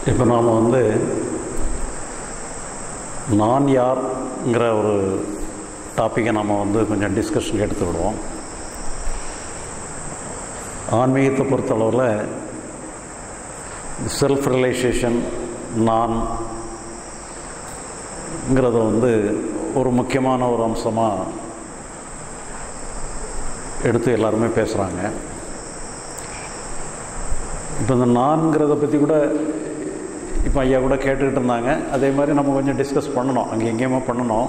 இப்போ நாம் வந்து நான் யார்ங்கிற ஒரு டாப்பிக்கை நம்ம வந்து கொஞ்சம் டிஸ்கஷனுக்கு எடுத்துக்கிடுவோம் ஆன்மீகத்தை பொறுத்தளவில் செல்ஃப் ரியலைசேஷன் நான்ங்கிறத வந்து ஒரு முக்கியமான ஒரு அம்சமாக எடுத்து எல்லாருமே பேசுகிறாங்க இப்போ இந்த நான்கிறத பற்றி கூட இப்போ ஐயா கூட கேட்டுக்கிட்டு இருந்தாங்க அதே மாதிரி நம்ம கொஞ்சம் டிஸ்கஸ் பண்ணணும் அங்கே எங்கேயுமே பண்ணணும்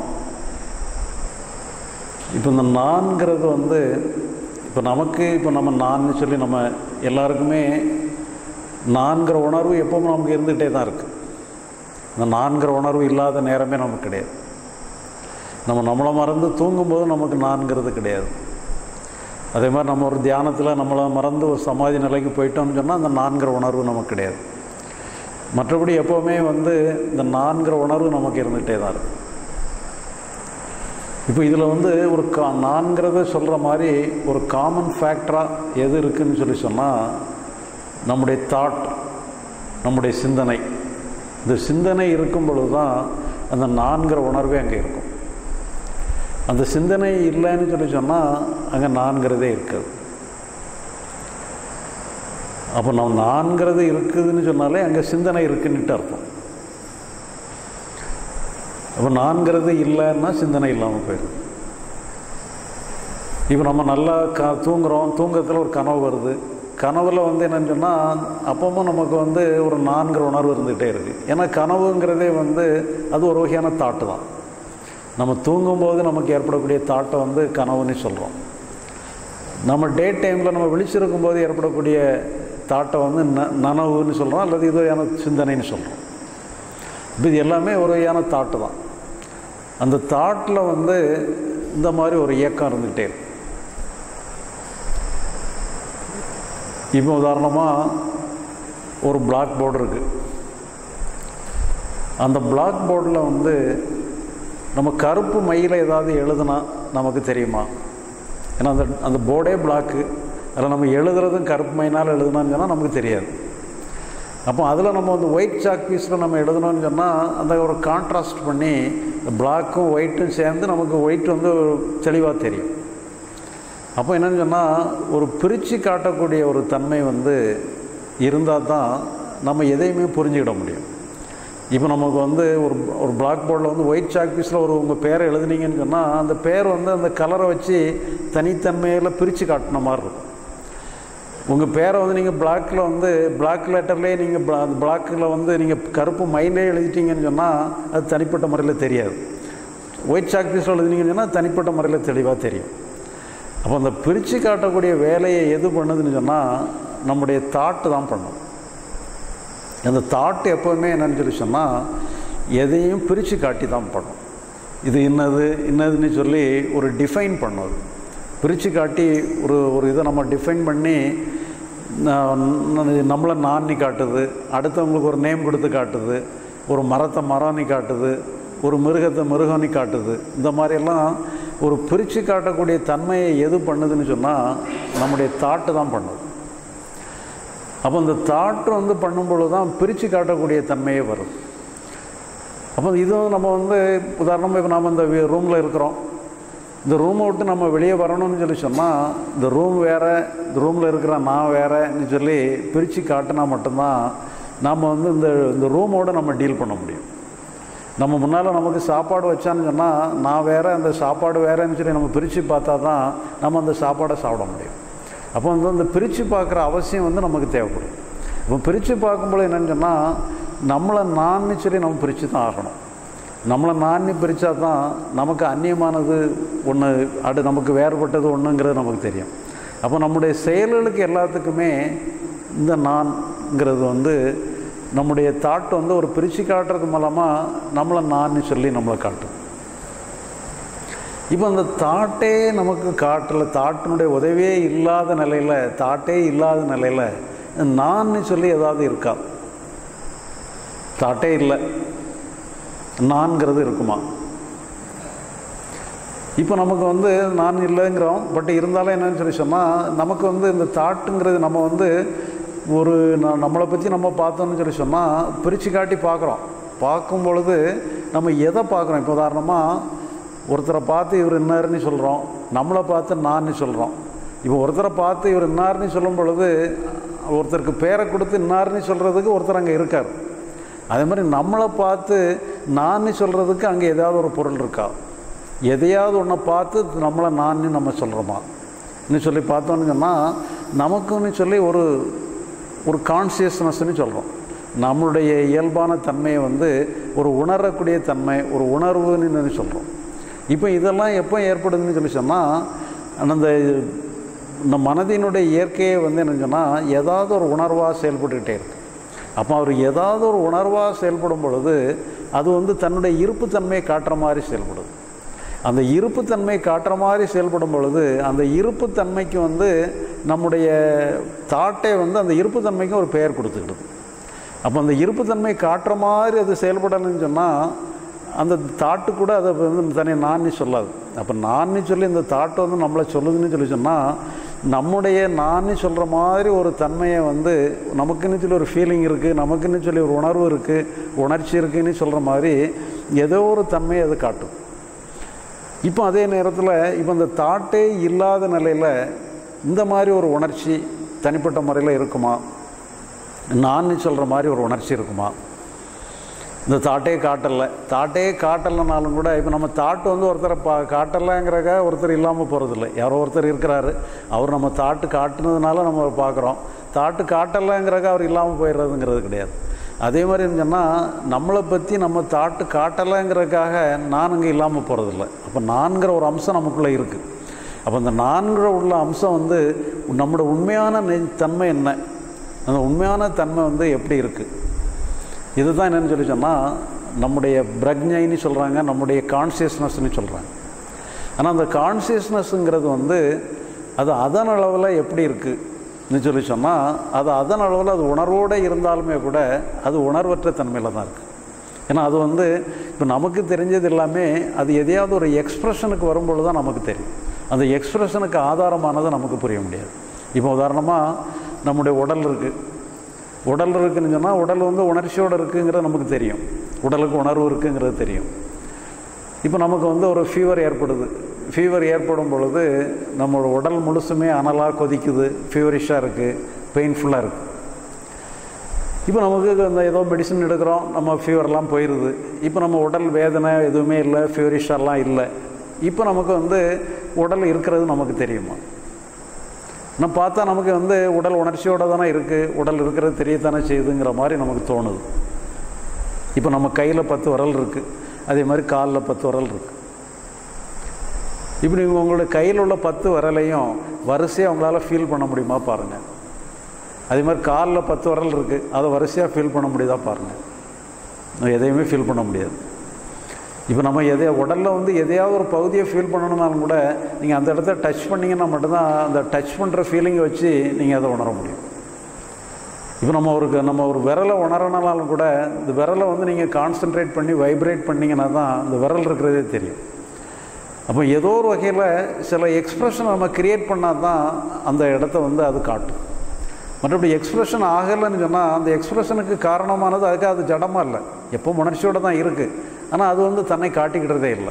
இப்போ இந்த நான்கிறது வந்து இப்போ நமக்கு இப்போ நம்ம நான்னு சொல்லி நம்ம எல்லாருக்குமே நான்கிற உணர்வு எப்பவும் நமக்கு இருந்துகிட்டே தான் இருக்குது இந்த நான்கிற உணர்வு இல்லாத நேரமே நமக்கு கிடையாது நம்ம நம்மளை மறந்து தூங்கும்போது நமக்கு நான்கிறது கிடையாது அதே மாதிரி நம்ம ஒரு தியானத்தில் நம்மளை மறந்து ஒரு சமாதி நிலைக்கு போயிட்டோம்னு சொன்னால் அந்த நான்கிற உணர்வு நமக்கு கிடையாது மற்றபடி எப்போவுமே வந்து இந்த நான்கிற உணர்வு நமக்கு இருந்துகிட்டே தான் இருக்குது இப்போ இதில் வந்து ஒரு கா நான்கிறத சொல்கிற மாதிரி ஒரு காமன் ஃபேக்டராக எது இருக்குதுன்னு சொல்லி சொன்னால் நம்முடைய தாட் நம்முடைய சிந்தனை இந்த சிந்தனை இருக்கும் பொழுது தான் அந்த நான்கிற உணர்வே அங்கே இருக்கும் அந்த சிந்தனை இல்லைன்னு சொல்லி சொன்னால் அங்கே நான்கிறதே இருக்காது அப்போ நம்ம நான்கிறது இருக்குதுன்னு சொன்னாலே அங்கே சிந்தனை இருக்குன்னுட்டு அர்த்தம் அப்போ நான்கிறது இல்லைன்னா சிந்தனை இல்லாமல் போயிடும் இப்போ நம்ம நல்லா க தூங்குகிறோம் தூங்கத்தில் ஒரு கனவு வருது கனவில் வந்து என்னன்னு சொன்னால் அப்பவும் நமக்கு வந்து ஒரு நான்கிற உணர்வு இருந்துகிட்டே இருக்குது ஏன்னா கனவுங்கிறதே வந்து அது ஒரு வகையான தாட்டு தான் நம்ம தூங்கும்போது நமக்கு ஏற்படக்கூடிய தாட்டை வந்து கனவுன்னு சொல்கிறோம் நம்ம டே டைமில் நம்ம விழிச்சிருக்கும் போது ஏற்படக்கூடிய தாட்டை வந்து ந நனவுன்னு சொல்கிறோம் அல்லது இது வகையான சிந்தனைன்னு சொல்கிறோம் இப்போ இது எல்லாமே ஒரு வகையான தாட்டு தான் அந்த தாட்டில் வந்து இந்த மாதிரி ஒரு இயக்கம் இருந்துகிட்டே இருக்கு இப்போ உதாரணமாக ஒரு பிளாக் போர்டு இருக்குது அந்த பிளாக் போர்டில் வந்து நம்ம கருப்பு மையில் ஏதாவது எழுதுனா நமக்கு தெரியுமா ஏன்னா அந்த அந்த போர்டே பிளாக்கு அதில் நம்ம எழுதுறதும் கருப்பு மைனால் எழுதுனான்னு சொன்னால் நமக்கு தெரியாது அப்போ அதில் நம்ம வந்து ஒயிட் சாக் பீஸில் நம்ம எழுதணும்னு சொன்னால் அந்த ஒரு கான்ட்ராஸ்ட் பண்ணி பிளாக்கும் ஒயிட்டும் சேர்ந்து நமக்கு ஒயிட் வந்து தெளிவாக தெரியும் அப்போ என்னென்னு சொன்னால் ஒரு பிரித்து காட்டக்கூடிய ஒரு தன்மை வந்து இருந்தால் தான் நம்ம எதையுமே புரிஞ்சுக்கிட முடியும் இப்போ நமக்கு வந்து ஒரு ஒரு பிளாக் போர்டில் வந்து ஒயிட் சாக் பீஸில் ஒரு உங்கள் பேரை எழுதுனீங்கன்னு சொன்னால் அந்த பேர் வந்து அந்த கலரை வச்சு தனித்தன்மையில் பிரித்து காட்டின மாதிரி இருக்கும் உங்கள் பேரை வந்து நீங்கள் பிளாக்கில் வந்து பிளாக் லெட்டர்லேயே நீங்கள் அந்த பிளாக்கில் வந்து நீங்கள் கருப்பு மைலே எழுதிட்டீங்கன்னு சொன்னால் அது தனிப்பட்ட முறையில் தெரியாது ஒயிட் சாக் பீஸில் எழுதினீங்கன்னு சொன்னால் தனிப்பட்ட முறையில் தெளிவாக தெரியும் அப்போ அந்த பிரித்து காட்டக்கூடிய வேலையை எது பண்ணுதுன்னு சொன்னால் நம்முடைய தாட்டு தான் பண்ணும் அந்த தாட்டு எப்போவுமே என்னன்னு சொல்லி சொன்னால் எதையும் பிரித்து காட்டி தான் பண்ணும் இது இன்னது இன்னதுன்னு சொல்லி ஒரு டிஃபைன் பண்ணும் பிரித்து காட்டி ஒரு ஒரு இதை நம்ம டிஃபைன் பண்ணி நம்மளை நான்னி காட்டுது அடுத்தவங்களுக்கு ஒரு நேம் கொடுத்து காட்டுது ஒரு மரத்தை மரம்னி காட்டுது ஒரு மிருகத்தை மிருகம்னி காட்டுது இந்த மாதிரியெல்லாம் ஒரு பிரித்து காட்டக்கூடிய தன்மையை எது பண்ணுதுன்னு சொன்னால் நம்முடைய தாட்டு தான் பண்ணுது அப்போ இந்த தாட்டு வந்து பண்ணும்பொழுது தான் பிரித்து காட்டக்கூடிய தன்மையே வருது அப்போ இதுவும் நம்ம வந்து உதாரணமாக இப்போ நம்ம இந்த ரூமில் இருக்கிறோம் இந்த ரூமை விட்டு நம்ம வெளியே வரணும்னு சொல்லி சொன்னால் இந்த ரூம் வேறு இந்த ரூமில் இருக்கிற நான் வேறேன்னு சொல்லி பிரித்து காட்டினா மட்டும்தான் நாம் வந்து இந்த இந்த ரூமோடு நம்ம டீல் பண்ண முடியும் நம்ம முன்னால் நமக்கு சாப்பாடு வச்சான்னு சொன்னால் நான் வேறு அந்த சாப்பாடு வேறேன்னு சொல்லி நம்ம பிரித்து பார்த்தா தான் நம்ம அந்த சாப்பாடை சாப்பிட முடியும் அப்போ வந்து அந்த பிரித்து பார்க்குற அவசியம் வந்து நமக்கு தேவைப்படும் இப்போ பிரித்து பார்க்கும்போது என்னென்னு சொன்னால் நம்மளை நான்னு சொல்லி நம்ம பிரித்து தான் ஆகணும் நம்மளை நான்னு பிரித்தா தான் நமக்கு அந்நியமானது ஒன்று அடு நமக்கு வேறுபட்டது ஒன்றுங்கிறது நமக்கு தெரியும் அப்போ நம்முடைய செயல்களுக்கு எல்லாத்துக்குமே இந்த நான்ங்கிறது வந்து நம்முடைய தாட் வந்து ஒரு பிரித்து காட்டுறது மூலமாக நம்மளை நான்னு சொல்லி நம்மளை காட்டும் இப்போ அந்த தாட்டே நமக்கு காட்டல தாட்டினுடைய உதவியே இல்லாத நிலையில் தாட்டே இல்லாத நிலையில் நான்னு சொல்லி ஏதாவது இருக்கா தாட்டே இல்லை நான்கிறது இருக்குமா இப்போ நமக்கு வந்து நான் இல்லைங்கிறோம் பட் இருந்தாலும் என்னன்னு சொல்லி சொன்னால் நமக்கு வந்து இந்த தாட்டுங்கிறது நம்ம வந்து ஒரு ந- நம்மளை பற்றி நம்ம பார்த்தோம்னு சொல்லி சொன்னால் பிரித்து காட்டி பார்க்குறோம் பார்க்கும் பொழுது நம்ம எதை பார்க்குறோம் இப்போ உதாரணமாக ஒருத்தரை பார்த்து இவர் இன்னாருன்னு சொல்கிறோம் நம்மளை பார்த்து நான்னு சொல்கிறோம் இப்போ ஒருத்தரை பார்த்து இவர் இன்னாருன்னு சொல்லும் பொழுது ஒருத்தருக்கு பேரை கொடுத்து இன்னாருன்னு சொல்கிறதுக்கு ஒருத்தர் அங்கே இருக்கார் அதே மாதிரி நம்மளை பார்த்து நான்னு சொல்கிறதுக்கு அங்கே ஏதாவது ஒரு பொருள் இருக்கா எதையாவது ஒன்றை பார்த்து நம்மளை நான்னு நம்ம சொல்கிறோமா இன்னும் சொல்லி பார்த்தோன்னு சொன்னால் நமக்குன்னு சொல்லி ஒரு ஒரு கான்சியஸ்னஸ்னு சொல்கிறோம் நம்மளுடைய இயல்பான தன்மையை வந்து ஒரு உணரக்கூடிய தன்மை ஒரு உணர்வுன்னு சொல்கிறோம் இப்போ இதெல்லாம் எப்போ ஏற்படுதுன்னு சொல்லி சொன்னால் அந்த இந்த மனதினுடைய இயற்கையை வந்து என்ன சொன்னால் ஏதாவது ஒரு உணர்வாக செயல்பட்டுக்கிட்டே இருக்கு அப்போ அவர் ஏதாவது ஒரு உணர்வாக செயல்படும் பொழுது அது வந்து தன்னுடைய இருப்புத்தன்மையை காட்டுற மாதிரி செயல்படுது அந்த இருப்புத்தன்மை காட்டுற மாதிரி செயல்படும் பொழுது அந்த இருப்புத்தன்மைக்கு வந்து நம்முடைய தாட்டை வந்து அந்த இருப்புத்தன்மைக்கு ஒரு பெயர் கொடுத்துக்கிடுது அப்போ அந்த இருப்புத்தன்மை காட்டுற மாதிரி அது செயல்படணும்னு சொன்னால் அந்த தாட்டு கூட அதை வந்து தனி நான்னு சொல்லாது அப்போ நான்னு சொல்லி இந்த தாட்டு வந்து நம்மளை சொல்லுதுன்னு சொல்லி சொன்னால் நம்முடைய நான்னு சொல்கிற மாதிரி ஒரு தன்மையை வந்து நமக்குன்னு சொல்லி ஒரு ஃபீலிங் இருக்குது நமக்குன்னு சொல்லி ஒரு உணர்வு இருக்குது உணர்ச்சி இருக்குன்னு சொல்கிற மாதிரி ஏதோ ஒரு தன்மையை அது காட்டும் இப்போ அதே நேரத்தில் இப்போ இந்த தாட்டே இல்லாத நிலையில் இந்த மாதிரி ஒரு உணர்ச்சி தனிப்பட்ட முறையில் இருக்குமா நான் சொல்கிற மாதிரி ஒரு உணர்ச்சி இருக்குமா இந்த தாட்டே காட்டலை தாட்டே காட்டலைனாலும் கூட இப்போ நம்ம தாட்டு வந்து ஒருத்தரை பா காட்டலைங்கிறக்க ஒருத்தர் இல்லாமல் போகிறதில்ல யாரோ ஒருத்தர் இருக்கிறாரு அவர் நம்ம தாட்டு காட்டுனதுனால நம்ம அவரை பார்க்குறோம் தாட்டு காட்டலைங்கிறக்க அவர் இல்லாமல் போயிடுறதுங்கிறது கிடையாது அதே மாதிரி சொன்னால் நம்மளை பற்றி நம்ம தாட்டு காட்டலைங்கிறதுக்காக நான் அங்கே இல்லாமல் போகிறதில்ல அப்போ நான்கிற ஒரு அம்சம் நமக்குள்ளே இருக்குது அப்போ அந்த நான்கிற உள்ள அம்சம் வந்து நம்மளோட உண்மையான நெ- தன்மை என்ன அந்த உண்மையான தன்மை வந்து எப்படி இருக்குது இதுதான் என்னன்னு சொல்லி சொன்னால் நம்முடைய பிரக்ஞைன்னு சொல்கிறாங்க நம்முடைய கான்சியஸ்னஸ்னு சொல்கிறாங்க ஆனால் அந்த கான்சியஸ்னஸ்ங்கிறது வந்து அது அதன் அளவில் எப்படி இருக்குன்னு சொல்லி சொன்னால் அது அதன் அளவில் அது உணர்வோடு இருந்தாலுமே கூட அது உணர்வற்ற தன்மையில் தான் இருக்குது ஏன்னா அது வந்து இப்போ நமக்கு தெரிஞ்சது எல்லாமே அது எதையாவது ஒரு எக்ஸ்ப்ரெஷனுக்கு வரும்பொழுது தான் நமக்கு தெரியும் அந்த எக்ஸ்ப்ரெஷனுக்கு ஆதாரமானதை நமக்கு புரிய முடியாது இப்போ உதாரணமாக நம்முடைய உடல் இருக்குது உடல் இருக்குன்னு சொன்னால் உடல் வந்து உணர்ச்சியோடு இருக்குங்கிறது நமக்கு தெரியும் உடலுக்கு உணர்வு இருக்குங்கிறது தெரியும் இப்போ நமக்கு வந்து ஒரு ஃபீவர் ஏற்படுது ஃபீவர் ஏற்படும் பொழுது நம்மளோட உடல் முழுசுமே அனலாக கொதிக்குது ஃபீவரிஷாக இருக்குது பெயின்ஃபுல்லாக இருக்குது இப்போ நமக்கு அந்த ஏதோ மெடிசன் எடுக்கிறோம் நம்ம ஃபீவர்லாம் போயிடுது இப்போ நம்ம உடல் வேதனை எதுவுமே இல்லை ஃபீவரிஷாலாம் இல்லை இப்போ நமக்கு வந்து உடல் இருக்கிறது நமக்கு தெரியுமா நம்ம பார்த்தா நமக்கு வந்து உடல் உணர்ச்சியோடு தானே இருக்குது உடல் இருக்கிறது தெரியத்தானே செய்யுதுங்கிற மாதிரி நமக்கு தோணுது இப்போ நம்ம கையில் பத்து விரல் இருக்குது அதே மாதிரி காலில் பத்து விரல் இருக்குது இப்படி உங்களுடைய கையில் உள்ள பத்து விரலையும் வரிசையாக உங்களால் ஃபீல் பண்ண முடியுமா பாருங்கள் அதே மாதிரி காலில் பத்து விரல் இருக்குது அதை வரிசையாக ஃபீல் பண்ண முடியுதா பாருங்கள் எதையுமே ஃபீல் பண்ண முடியாது இப்போ நம்ம எதைய உடலில் வந்து எதையாவது ஒரு பகுதியை ஃபீல் பண்ணணும்னாலும் கூட நீங்கள் அந்த இடத்த டச் பண்ணிங்கன்னா மட்டும்தான் அந்த டச் பண்ணுற ஃபீலிங்கை வச்சு நீங்கள் அதை உணர முடியும் இப்போ நம்ம ஒரு நம்ம ஒரு விரலை உணரனாலும் கூட இந்த விரலை வந்து நீங்கள் கான்சென்ட்ரேட் பண்ணி வைப்ரேட் பண்ணிங்கன்னா தான் இந்த விரல் இருக்கிறதே தெரியும் அப்போ ஏதோ ஒரு வகையில் சில எக்ஸ்ப்ரெஷன் நம்ம கிரியேட் பண்ணால் தான் அந்த இடத்த வந்து அது காட்டும் மற்றபடி எக்ஸ்ப்ரெஷன் ஆகலைன்னு சொன்னால் அந்த எக்ஸ்ப்ரெஷனுக்கு காரணமானது அதுக்கு அது ஜடமாக இல்லை எப்போ உணர்ச்சியோடு தான் இருக்குது ஆனால் அது வந்து தன்னை காட்டிக்கிட்டதே இல்லை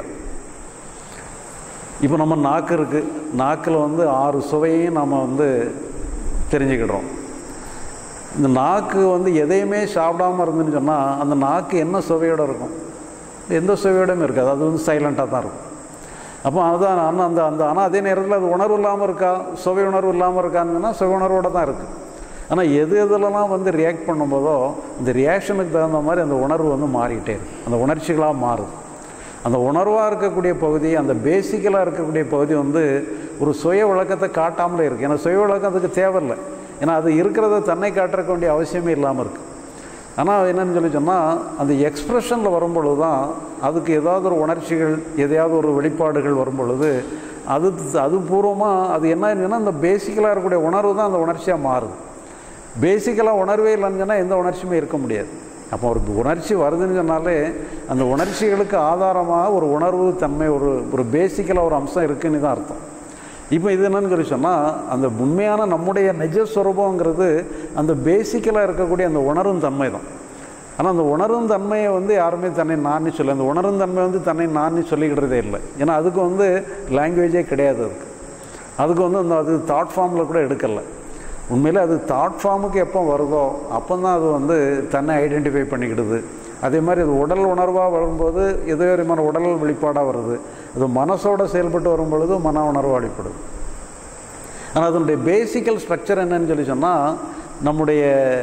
இப்போ நம்ம நாக்கு இருக்குது நாக்கில் வந்து ஆறு சுவையும் நம்ம வந்து தெரிஞ்சுக்கிடுறோம் இந்த நாக்கு வந்து எதையுமே சாப்பிடாம இருந்துன்னு சொன்னால் அந்த நாக்கு என்ன சுவையோடு இருக்கும் எந்த சுவையோடையும் இருக்காது அது வந்து சைலண்ட்டாக தான் இருக்கும் அப்போ அதுதான் ஆனால் அந்த அந்த ஆனால் அதே நேரத்தில் அது உணர்வு இல்லாமல் இருக்கா சுவை உணர்வு இல்லாமல் இருக்கான்னு சுவை உணர்வோடு தான் இருக்குது ஆனால் எது எதுலலாம் வந்து ரியாக்ட் பண்ணும்போதோ இந்த ரியாக்ஷனுக்கு தகுந்த மாதிரி அந்த உணர்வு வந்து மாறிக்கிட்டே இருக்கு அந்த உணர்ச்சிகளாக மாறுது அந்த உணர்வாக இருக்கக்கூடிய பகுதி அந்த பேசிக்கலாக இருக்கக்கூடிய பகுதி வந்து ஒரு சுய விளக்கத்தை காட்டாமலே இருக்குது ஏன்னா சுய விளக்கம் அதுக்கு தேவையில்லை ஏன்னா அது இருக்கிறத தன்னை காட்டுறக்க வேண்டிய அவசியமே இல்லாமல் இருக்குது ஆனால் என்னன்னு சொல்லி சொன்னால் அந்த எக்ஸ்ப்ரெஷனில் வரும்பொழுது தான் அதுக்கு ஏதாவது ஒரு உணர்ச்சிகள் எதையாவது ஒரு வெளிப்பாடுகள் வரும்பொழுது அது அது பூர்வமாக அது என்ன ஆயிருச்சுன்னா அந்த பேசிக்கலாக இருக்கக்கூடிய உணர்வு தான் அந்த உணர்ச்சியாக மாறுது பேசிக்கலாக உணர்வே இல்லைன்னு சொன்னால் எந்த உணர்ச்சியுமே இருக்க முடியாது அப்போ ஒரு உணர்ச்சி வருதுன்னு சொன்னாலே அந்த உணர்ச்சிகளுக்கு ஆதாரமாக ஒரு உணர்வு தன்மை ஒரு ஒரு பேசிக்கலாக ஒரு அம்சம் இருக்குன்னு தான் அர்த்தம் இப்போ இது என்னன்னு சொல்லி சொன்னால் அந்த உண்மையான நம்முடைய நிஜஸ்வரூபங்கிறது அந்த பேசிக்கலாக இருக்கக்கூடிய அந்த உணரும் தன்மை தான் ஆனால் அந்த உணரும் தன்மையை வந்து யாருமே தன்னை நான்னு சொல்ல அந்த உணரும் தன்மை வந்து தன்னை நான்னு சொல்லிக்கிட்டதே இல்லை ஏன்னா அதுக்கு வந்து லாங்குவேஜே கிடையாது அதுக்கு அதுக்கு வந்து அந்த அது தாட் ஃபார்மில் கூட எடுக்கலை உண்மையில் அது தாட் ஃபார்முக்கு எப்போ வருதோ அப்போ தான் அது வந்து தன்னை ஐடென்டிஃபை பண்ணிக்கிடுது அதே மாதிரி அது உடல் உணர்வாக வரும்போது ஏதோ விதமான உடல் வெளிப்பாடாக வருது அது மனசோட செயல்பட்டு வரும் பொழுது மன உணர்வு வெளிப்படுது ஆனால் அதனுடைய பேசிக்கல் ஸ்ட்ரக்சர் என்னன்னு சொல்லி சொன்னால் நம்முடைய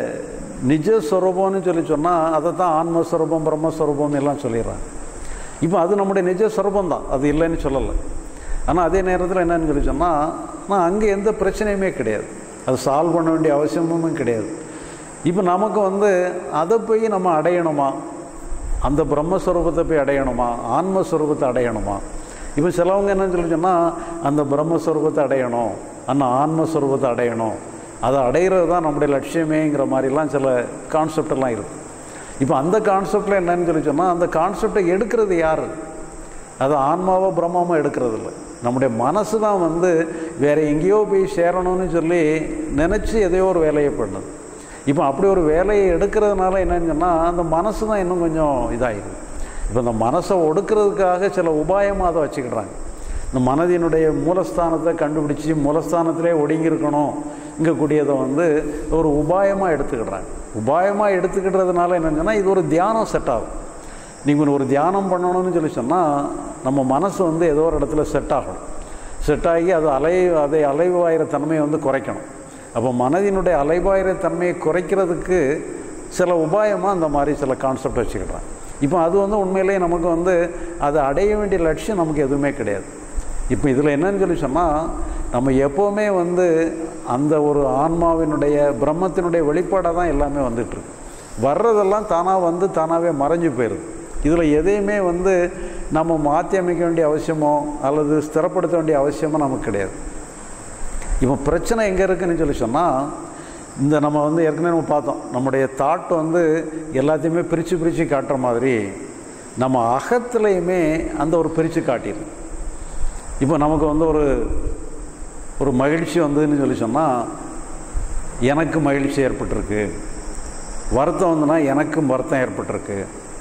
நிஜ ஸ்வரூபம்னு சொல்லி சொன்னால் அதை தான் ஆன்மஸ்வரூபம் பிரம்மஸ்வரூபம் எல்லாம் சொல்லிடுறாங்க இப்போ அது நம்முடைய நிஜ ஸ்வரூபம் தான் அது இல்லைன்னு சொல்லலை ஆனால் அதே நேரத்தில் என்னன்னு சொல்லி சொன்னால் நான் அங்கே எந்த பிரச்சனையுமே கிடையாது அது சால்வ் பண்ண வேண்டிய அவசியமும் கிடையாது இப்போ நமக்கு வந்து அதை போய் நம்ம அடையணுமா அந்த பிரம்மஸ்வரூபத்தை போய் அடையணுமா ஆன்மஸ்வரூபத்தை அடையணுமா இப்போ சிலவங்க என்னன்னு சொல்லி சொன்னால் அந்த பிரம்மஸ்வரூபத்தை அடையணும் அந்த ஆன்மஸ்வரூபத்தை அடையணும் அதை அடையிறது தான் நம்முடைய லட்சியமேங்கிற மாதிரிலாம் சில கான்செப்டெல்லாம் இருக்குது இப்போ அந்த கான்செப்டில் என்னன்னு சொல்லி சொன்னால் அந்த கான்செப்டை எடுக்கிறது யார் அது ஆன்மாவோ பிரம்மாவோ எடுக்கிறது இல்லை நம்முடைய மனசு தான் வந்து வேறு எங்கேயோ போய் சேரணும்னு சொல்லி நினச்சி எதையோ ஒரு வேலையை பண்ணுது இப்போ அப்படி ஒரு வேலையை எடுக்கிறதுனால என்னன்னு சொன்னால் அந்த மனசு தான் இன்னும் கொஞ்சம் இதாகிடுது இப்போ இந்த மனசை ஒடுக்கிறதுக்காக சில உபாயமாக அதை வச்சுக்கிடுறாங்க இந்த மனதினுடைய மூலஸ்தானத்தை கண்டுபிடிச்சி மூலஸ்தானத்திலே ஒடுங்கியிருக்கணும் இங்கக்கூடியதை வந்து ஒரு உபாயமாக எடுத்துக்கிடுறாங்க உபாயமாக எடுத்துக்கிடுறதுனால என்னன்னு சொன்னால் இது ஒரு தியானம் செட் ஆகும் நீங்கள் ஒரு தியானம் பண்ணணும்னு சொல்லி சொன்னால் நம்ம மனசு வந்து ஏதோ ஒரு இடத்துல செட் ஆகணும் செட் ஆகி அது அலை அதை அலைவாயிர தன்மையை வந்து குறைக்கணும் அப்போ மனதினுடைய அலைவாயிர தன்மையை குறைக்கிறதுக்கு சில உபாயமாக அந்த மாதிரி சில கான்செப்ட் வச்சுக்கிடுறாங்க இப்போ அது வந்து உண்மையிலேயே நமக்கு வந்து அதை அடைய வேண்டிய லட்சியம் நமக்கு எதுவுமே கிடையாது இப்போ இதில் என்னன்னு சொல்லி சொன்னால் நம்ம எப்போவுமே வந்து அந்த ஒரு ஆன்மாவினுடைய பிரம்மத்தினுடைய வெளிப்பாடாக தான் எல்லாமே வந்துட்டுருக்கு வர்றதெல்லாம் தானாக வந்து தானாகவே மறைஞ்சு போயிடுது இதில் எதையுமே வந்து நம்ம மாற்றி அமைக்க வேண்டிய அவசியமோ அல்லது ஸ்திரப்படுத்த வேண்டிய அவசியமோ நமக்கு கிடையாது இப்போ பிரச்சனை எங்கே இருக்குன்னு சொல்லி சொன்னால் இந்த நம்ம வந்து ஏற்கனவே நம்ம பார்த்தோம் நம்முடைய தாட் வந்து எல்லாத்தையுமே பிரித்து பிரித்து காட்டுற மாதிரி நம்ம அகத்துலேயுமே அந்த ஒரு பிரித்து காட்டிடும் இப்போ நமக்கு வந்து ஒரு ஒரு மகிழ்ச்சி வந்ததுன்னு சொல்லி சொன்னால் எனக்கு மகிழ்ச்சி ஏற்பட்டிருக்கு வருத்தம் வந்துன்னா எனக்கும் வருத்தம் ஏற்பட்டிருக்கு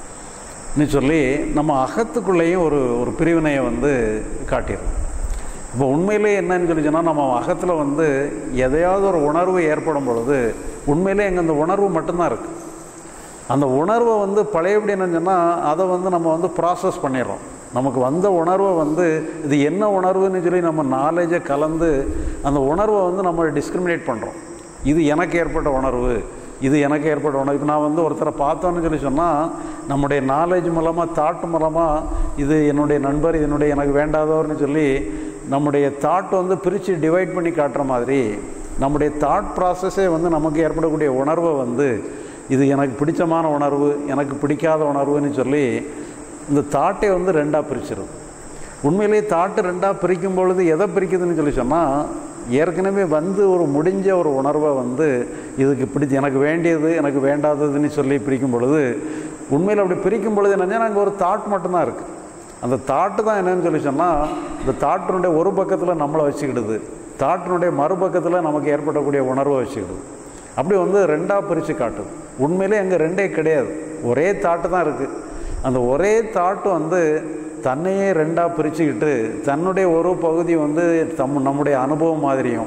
ன்னு சொல்லி நம்ம அகத்துக்குள்ளேயும் ஒரு ஒரு பிரிவினையை வந்து காட்டிடும் இப்போ உண்மையிலே என்னன்னு சொல்லி சொன்னால் நம்ம அகத்தில் வந்து எதையாவது ஒரு உணர்வு ஏற்படும் பொழுது உண்மையிலே எங்கே அந்த உணர்வு மட்டும்தான் இருக்குது அந்த உணர்வை வந்து பழையபடி என்னன்னு சொன்னால் அதை வந்து நம்ம வந்து ப்ராசஸ் பண்ணிடுறோம் நமக்கு வந்த உணர்வை வந்து இது என்ன உணர்வுன்னு சொல்லி நம்ம நாலேஜை கலந்து அந்த உணர்வை வந்து நம்ம டிஸ்கிரிமினேட் பண்ணுறோம் இது எனக்கு ஏற்பட்ட உணர்வு இது எனக்கு ஏற்பட்ட உணர்வு இப்போ நான் வந்து ஒருத்தரை பார்த்தோன்னு சொல்லி சொன்னால் நம்முடைய நாலேஜ் மூலமாக தாட் மூலமாக இது என்னுடைய நண்பர் இது என்னுடைய எனக்கு வேண்டாதவர்னு சொல்லி நம்முடைய தாட் வந்து பிரித்து டிவைட் பண்ணி காட்டுற மாதிரி நம்முடைய தாட் ப்ராசஸே வந்து நமக்கு ஏற்படக்கூடிய உணர்வை வந்து இது எனக்கு பிடிச்சமான உணர்வு எனக்கு பிடிக்காத உணர்வுன்னு சொல்லி இந்த தாட்டை வந்து ரெண்டாக பிரிச்சிருது உண்மையிலேயே தாட்டு ரெண்டாக பிரிக்கும் பொழுது எதை பிரிக்குதுன்னு சொல்லி சொன்னால் ஏற்கனவே வந்து ஒரு முடிஞ்ச ஒரு உணர்வை வந்து இதுக்கு பிடிச்சி எனக்கு வேண்டியது எனக்கு வேண்டாததுன்னு சொல்லி பிரிக்கும் பொழுது உண்மையில் அப்படி பிரிக்கும் பொழுது என்னன்னா அங்கே ஒரு தாட் மட்டும்தான் இருக்குது அந்த தாட்டு தான் என்னன்னு சொல்லி சொன்னால் இந்த தாட்டினுடைய ஒரு பக்கத்தில் நம்மளை வச்சுக்கிடுது தாட்டினுடைய மறுபக்கத்தில் நமக்கு ஏற்படக்கூடிய உணர்வை வச்சுக்கிடுது அப்படி வந்து ரெண்டாக பிரித்து காட்டுது உண்மையிலே அங்கே ரெண்டே கிடையாது ஒரே தாட்டு தான் இருக்குது அந்த ஒரே தாட்டு வந்து தன்னையே ரெண்டாக பிரிச்சுக்கிட்டு தன்னுடைய ஒரு பகுதி வந்து தம் நம்முடைய அனுபவம் மாதிரியும்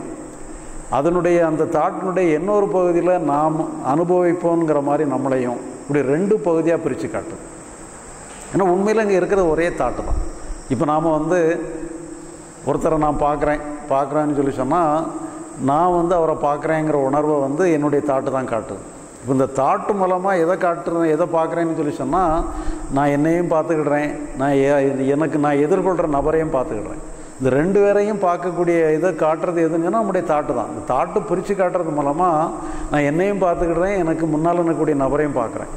அதனுடைய அந்த தாட்டினுடைய இன்னொரு பகுதியில் நாம் அனுபவிப்போங்கிற மாதிரி நம்மளையும் இப்படி ரெண்டு பகுதியாக பிரித்து காட்டுது ஏன்னா உண்மையில் இங்கே இருக்கிறது ஒரே தாட்டு தான் இப்போ நாம் வந்து ஒருத்தரை நான் பார்க்குறேன் பார்க்குறேன்னு சொல்லி சொன்னால் நான் வந்து அவரை பார்க்குறேங்கிற உணர்வை வந்து என்னுடைய தாட்டு தான் காட்டுது இப்போ இந்த தாட்டு மூலமாக எதை காட்டுறேன் எதை பார்க்குறேன்னு சொல்லி சொன்னால் நான் என்னையும் பார்த்துக்கிடுறேன் நான் எ- எனக்கு நான் எதிர்கொள்கிற நபரையும் பார்த்துக்கிடுறேன் இந்த ரெண்டு பேரையும் பார்க்கக்கூடிய இதை காட்டுறது எதுன்னு சொன்னால் நம்முடைய தாட்டு தான் இந்த தாட்டு பிரித்து காட்டுறது மூலமாக நான் என்னையும் பார்த்துக்கிடுறேன் எனக்கு முன்னால் இருக்கக்கூடிய நபரையும் பார்க்குறேன்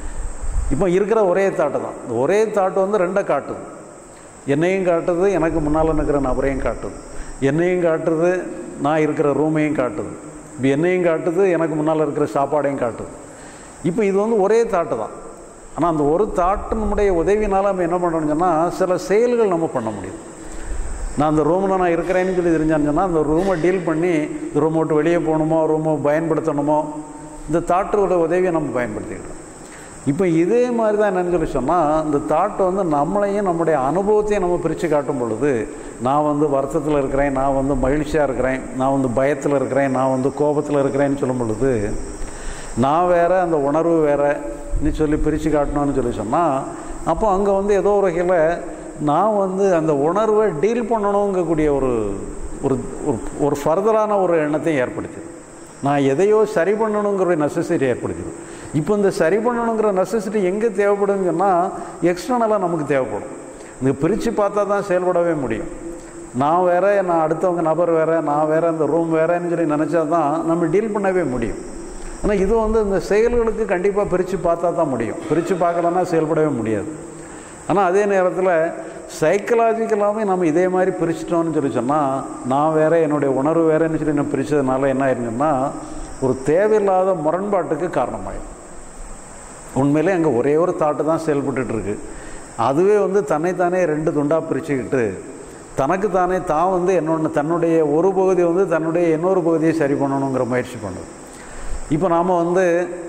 இப்போ இருக்கிற ஒரே தாட்டு தான் இந்த ஒரே தாட்டு வந்து ரெண்டை காட்டுது என்னையும் காட்டுது எனக்கு முன்னால் நிற்கிற நபரையும் காட்டுது என்னையும் காட்டுது நான் இருக்கிற ரூமையும் காட்டுது இப்போ என்னையும் காட்டுது எனக்கு முன்னால் இருக்கிற சாப்பாடையும் காட்டுது இப்போ இது வந்து ஒரே தாட்டு தான் ஆனால் அந்த ஒரு தாட்டினுடைய உதவினால் நம்ம என்ன பண்ணணும்னு சொன்னால் சில செயல்கள் நம்ம பண்ண முடியும் நான் அந்த ரூமில் நான் இருக்கிறேன்னு சொல்லி தெரிஞ்சான்னு சொன்னால் அந்த ரூமை டீல் பண்ணி இந்த ரூமை விட்டு வெளியே போகணுமோ ரூமை பயன்படுத்தணுமோ இந்த தாட்டோட உதவியை நம்ம பயன்படுத்திக்கிட்டோம் இப்போ இதே மாதிரி தான் என்னன்னு சொல்லி சொன்னால் இந்த தாட்டை வந்து நம்மளையும் நம்முடைய அனுபவத்தையும் நம்ம பிரித்து காட்டும் பொழுது நான் வந்து வருத்தத்தில் இருக்கிறேன் நான் வந்து மகிழ்ச்சியாக இருக்கிறேன் நான் வந்து பயத்தில் இருக்கிறேன் நான் வந்து கோபத்தில் இருக்கிறேன்னு சொல்லும் பொழுது நான் வேற அந்த உணர்வு வேறன்னு சொல்லி பிரித்து காட்டணும்னு சொல்லி சொன்னால் அப்போ அங்கே வந்து ஏதோ ஒரு வகையில் நான் வந்து அந்த உணர்வை டீல் பண்ணணுங்கக்கூடிய ஒரு ஒரு ஒரு- ஒரு ஃபர்தரான ஒரு எண்ணத்தையும் ஏற்படுத்துது நான் எதையோ சரி பண்ணணுங்கிற நெசசிட்டி ஏற்படுத்துது இப்போ இந்த சரி பண்ணணுங்கிற நெசசிட்டி எங்கே தேவைப்படுதுன்னு சொன்னால் எக்ஸ்டர்னலாக நமக்கு தேவைப்படும் இந்த பிரித்து பார்த்தா தான் செயல்படவே முடியும் நான் வேற நான் அடுத்தவங்க நபர் வேற நான் வேற அந்த ரூம் வேறன்னு சொல்லி நினச்சா தான் நம்ம டீல் பண்ணவே முடியும் ஆனால் இது வந்து இந்த செயல்களுக்கு கண்டிப்பாக பிரித்து பார்த்தா தான் முடியும் பிரித்து பார்க்கலன்னா செயல்படவே முடியாது ஆனால் அதே நேரத்தில் சைக்கலாஜிக்கலாகவே நம்ம இதே மாதிரி பிரிச்சிட்டோம்னு சொல்லி சொன்னால் நான் வேற என்னுடைய உணர்வு வேறன்னு சொல்லி நான் பிரித்ததுனால என்ன ஆயிருங்கன்னா ஒரு தேவையில்லாத முரண்பாட்டுக்கு காரணமாயிடும் உண்மையிலே அங்கே ஒரே ஒரு தாட்டு தான் செயல்பட்டுட்டு இருக்கு அதுவே வந்து தன்னைத்தானே ரெண்டு துண்டாக பிரிச்சுக்கிட்டு தனக்கு தானே தான் வந்து என்னொன்று தன்னுடைய ஒரு பகுதி வந்து தன்னுடைய இன்னொரு பகுதியை சரி பண்ணணுங்கிற முயற்சி பண்ணுது இப்போ நாம் வந்து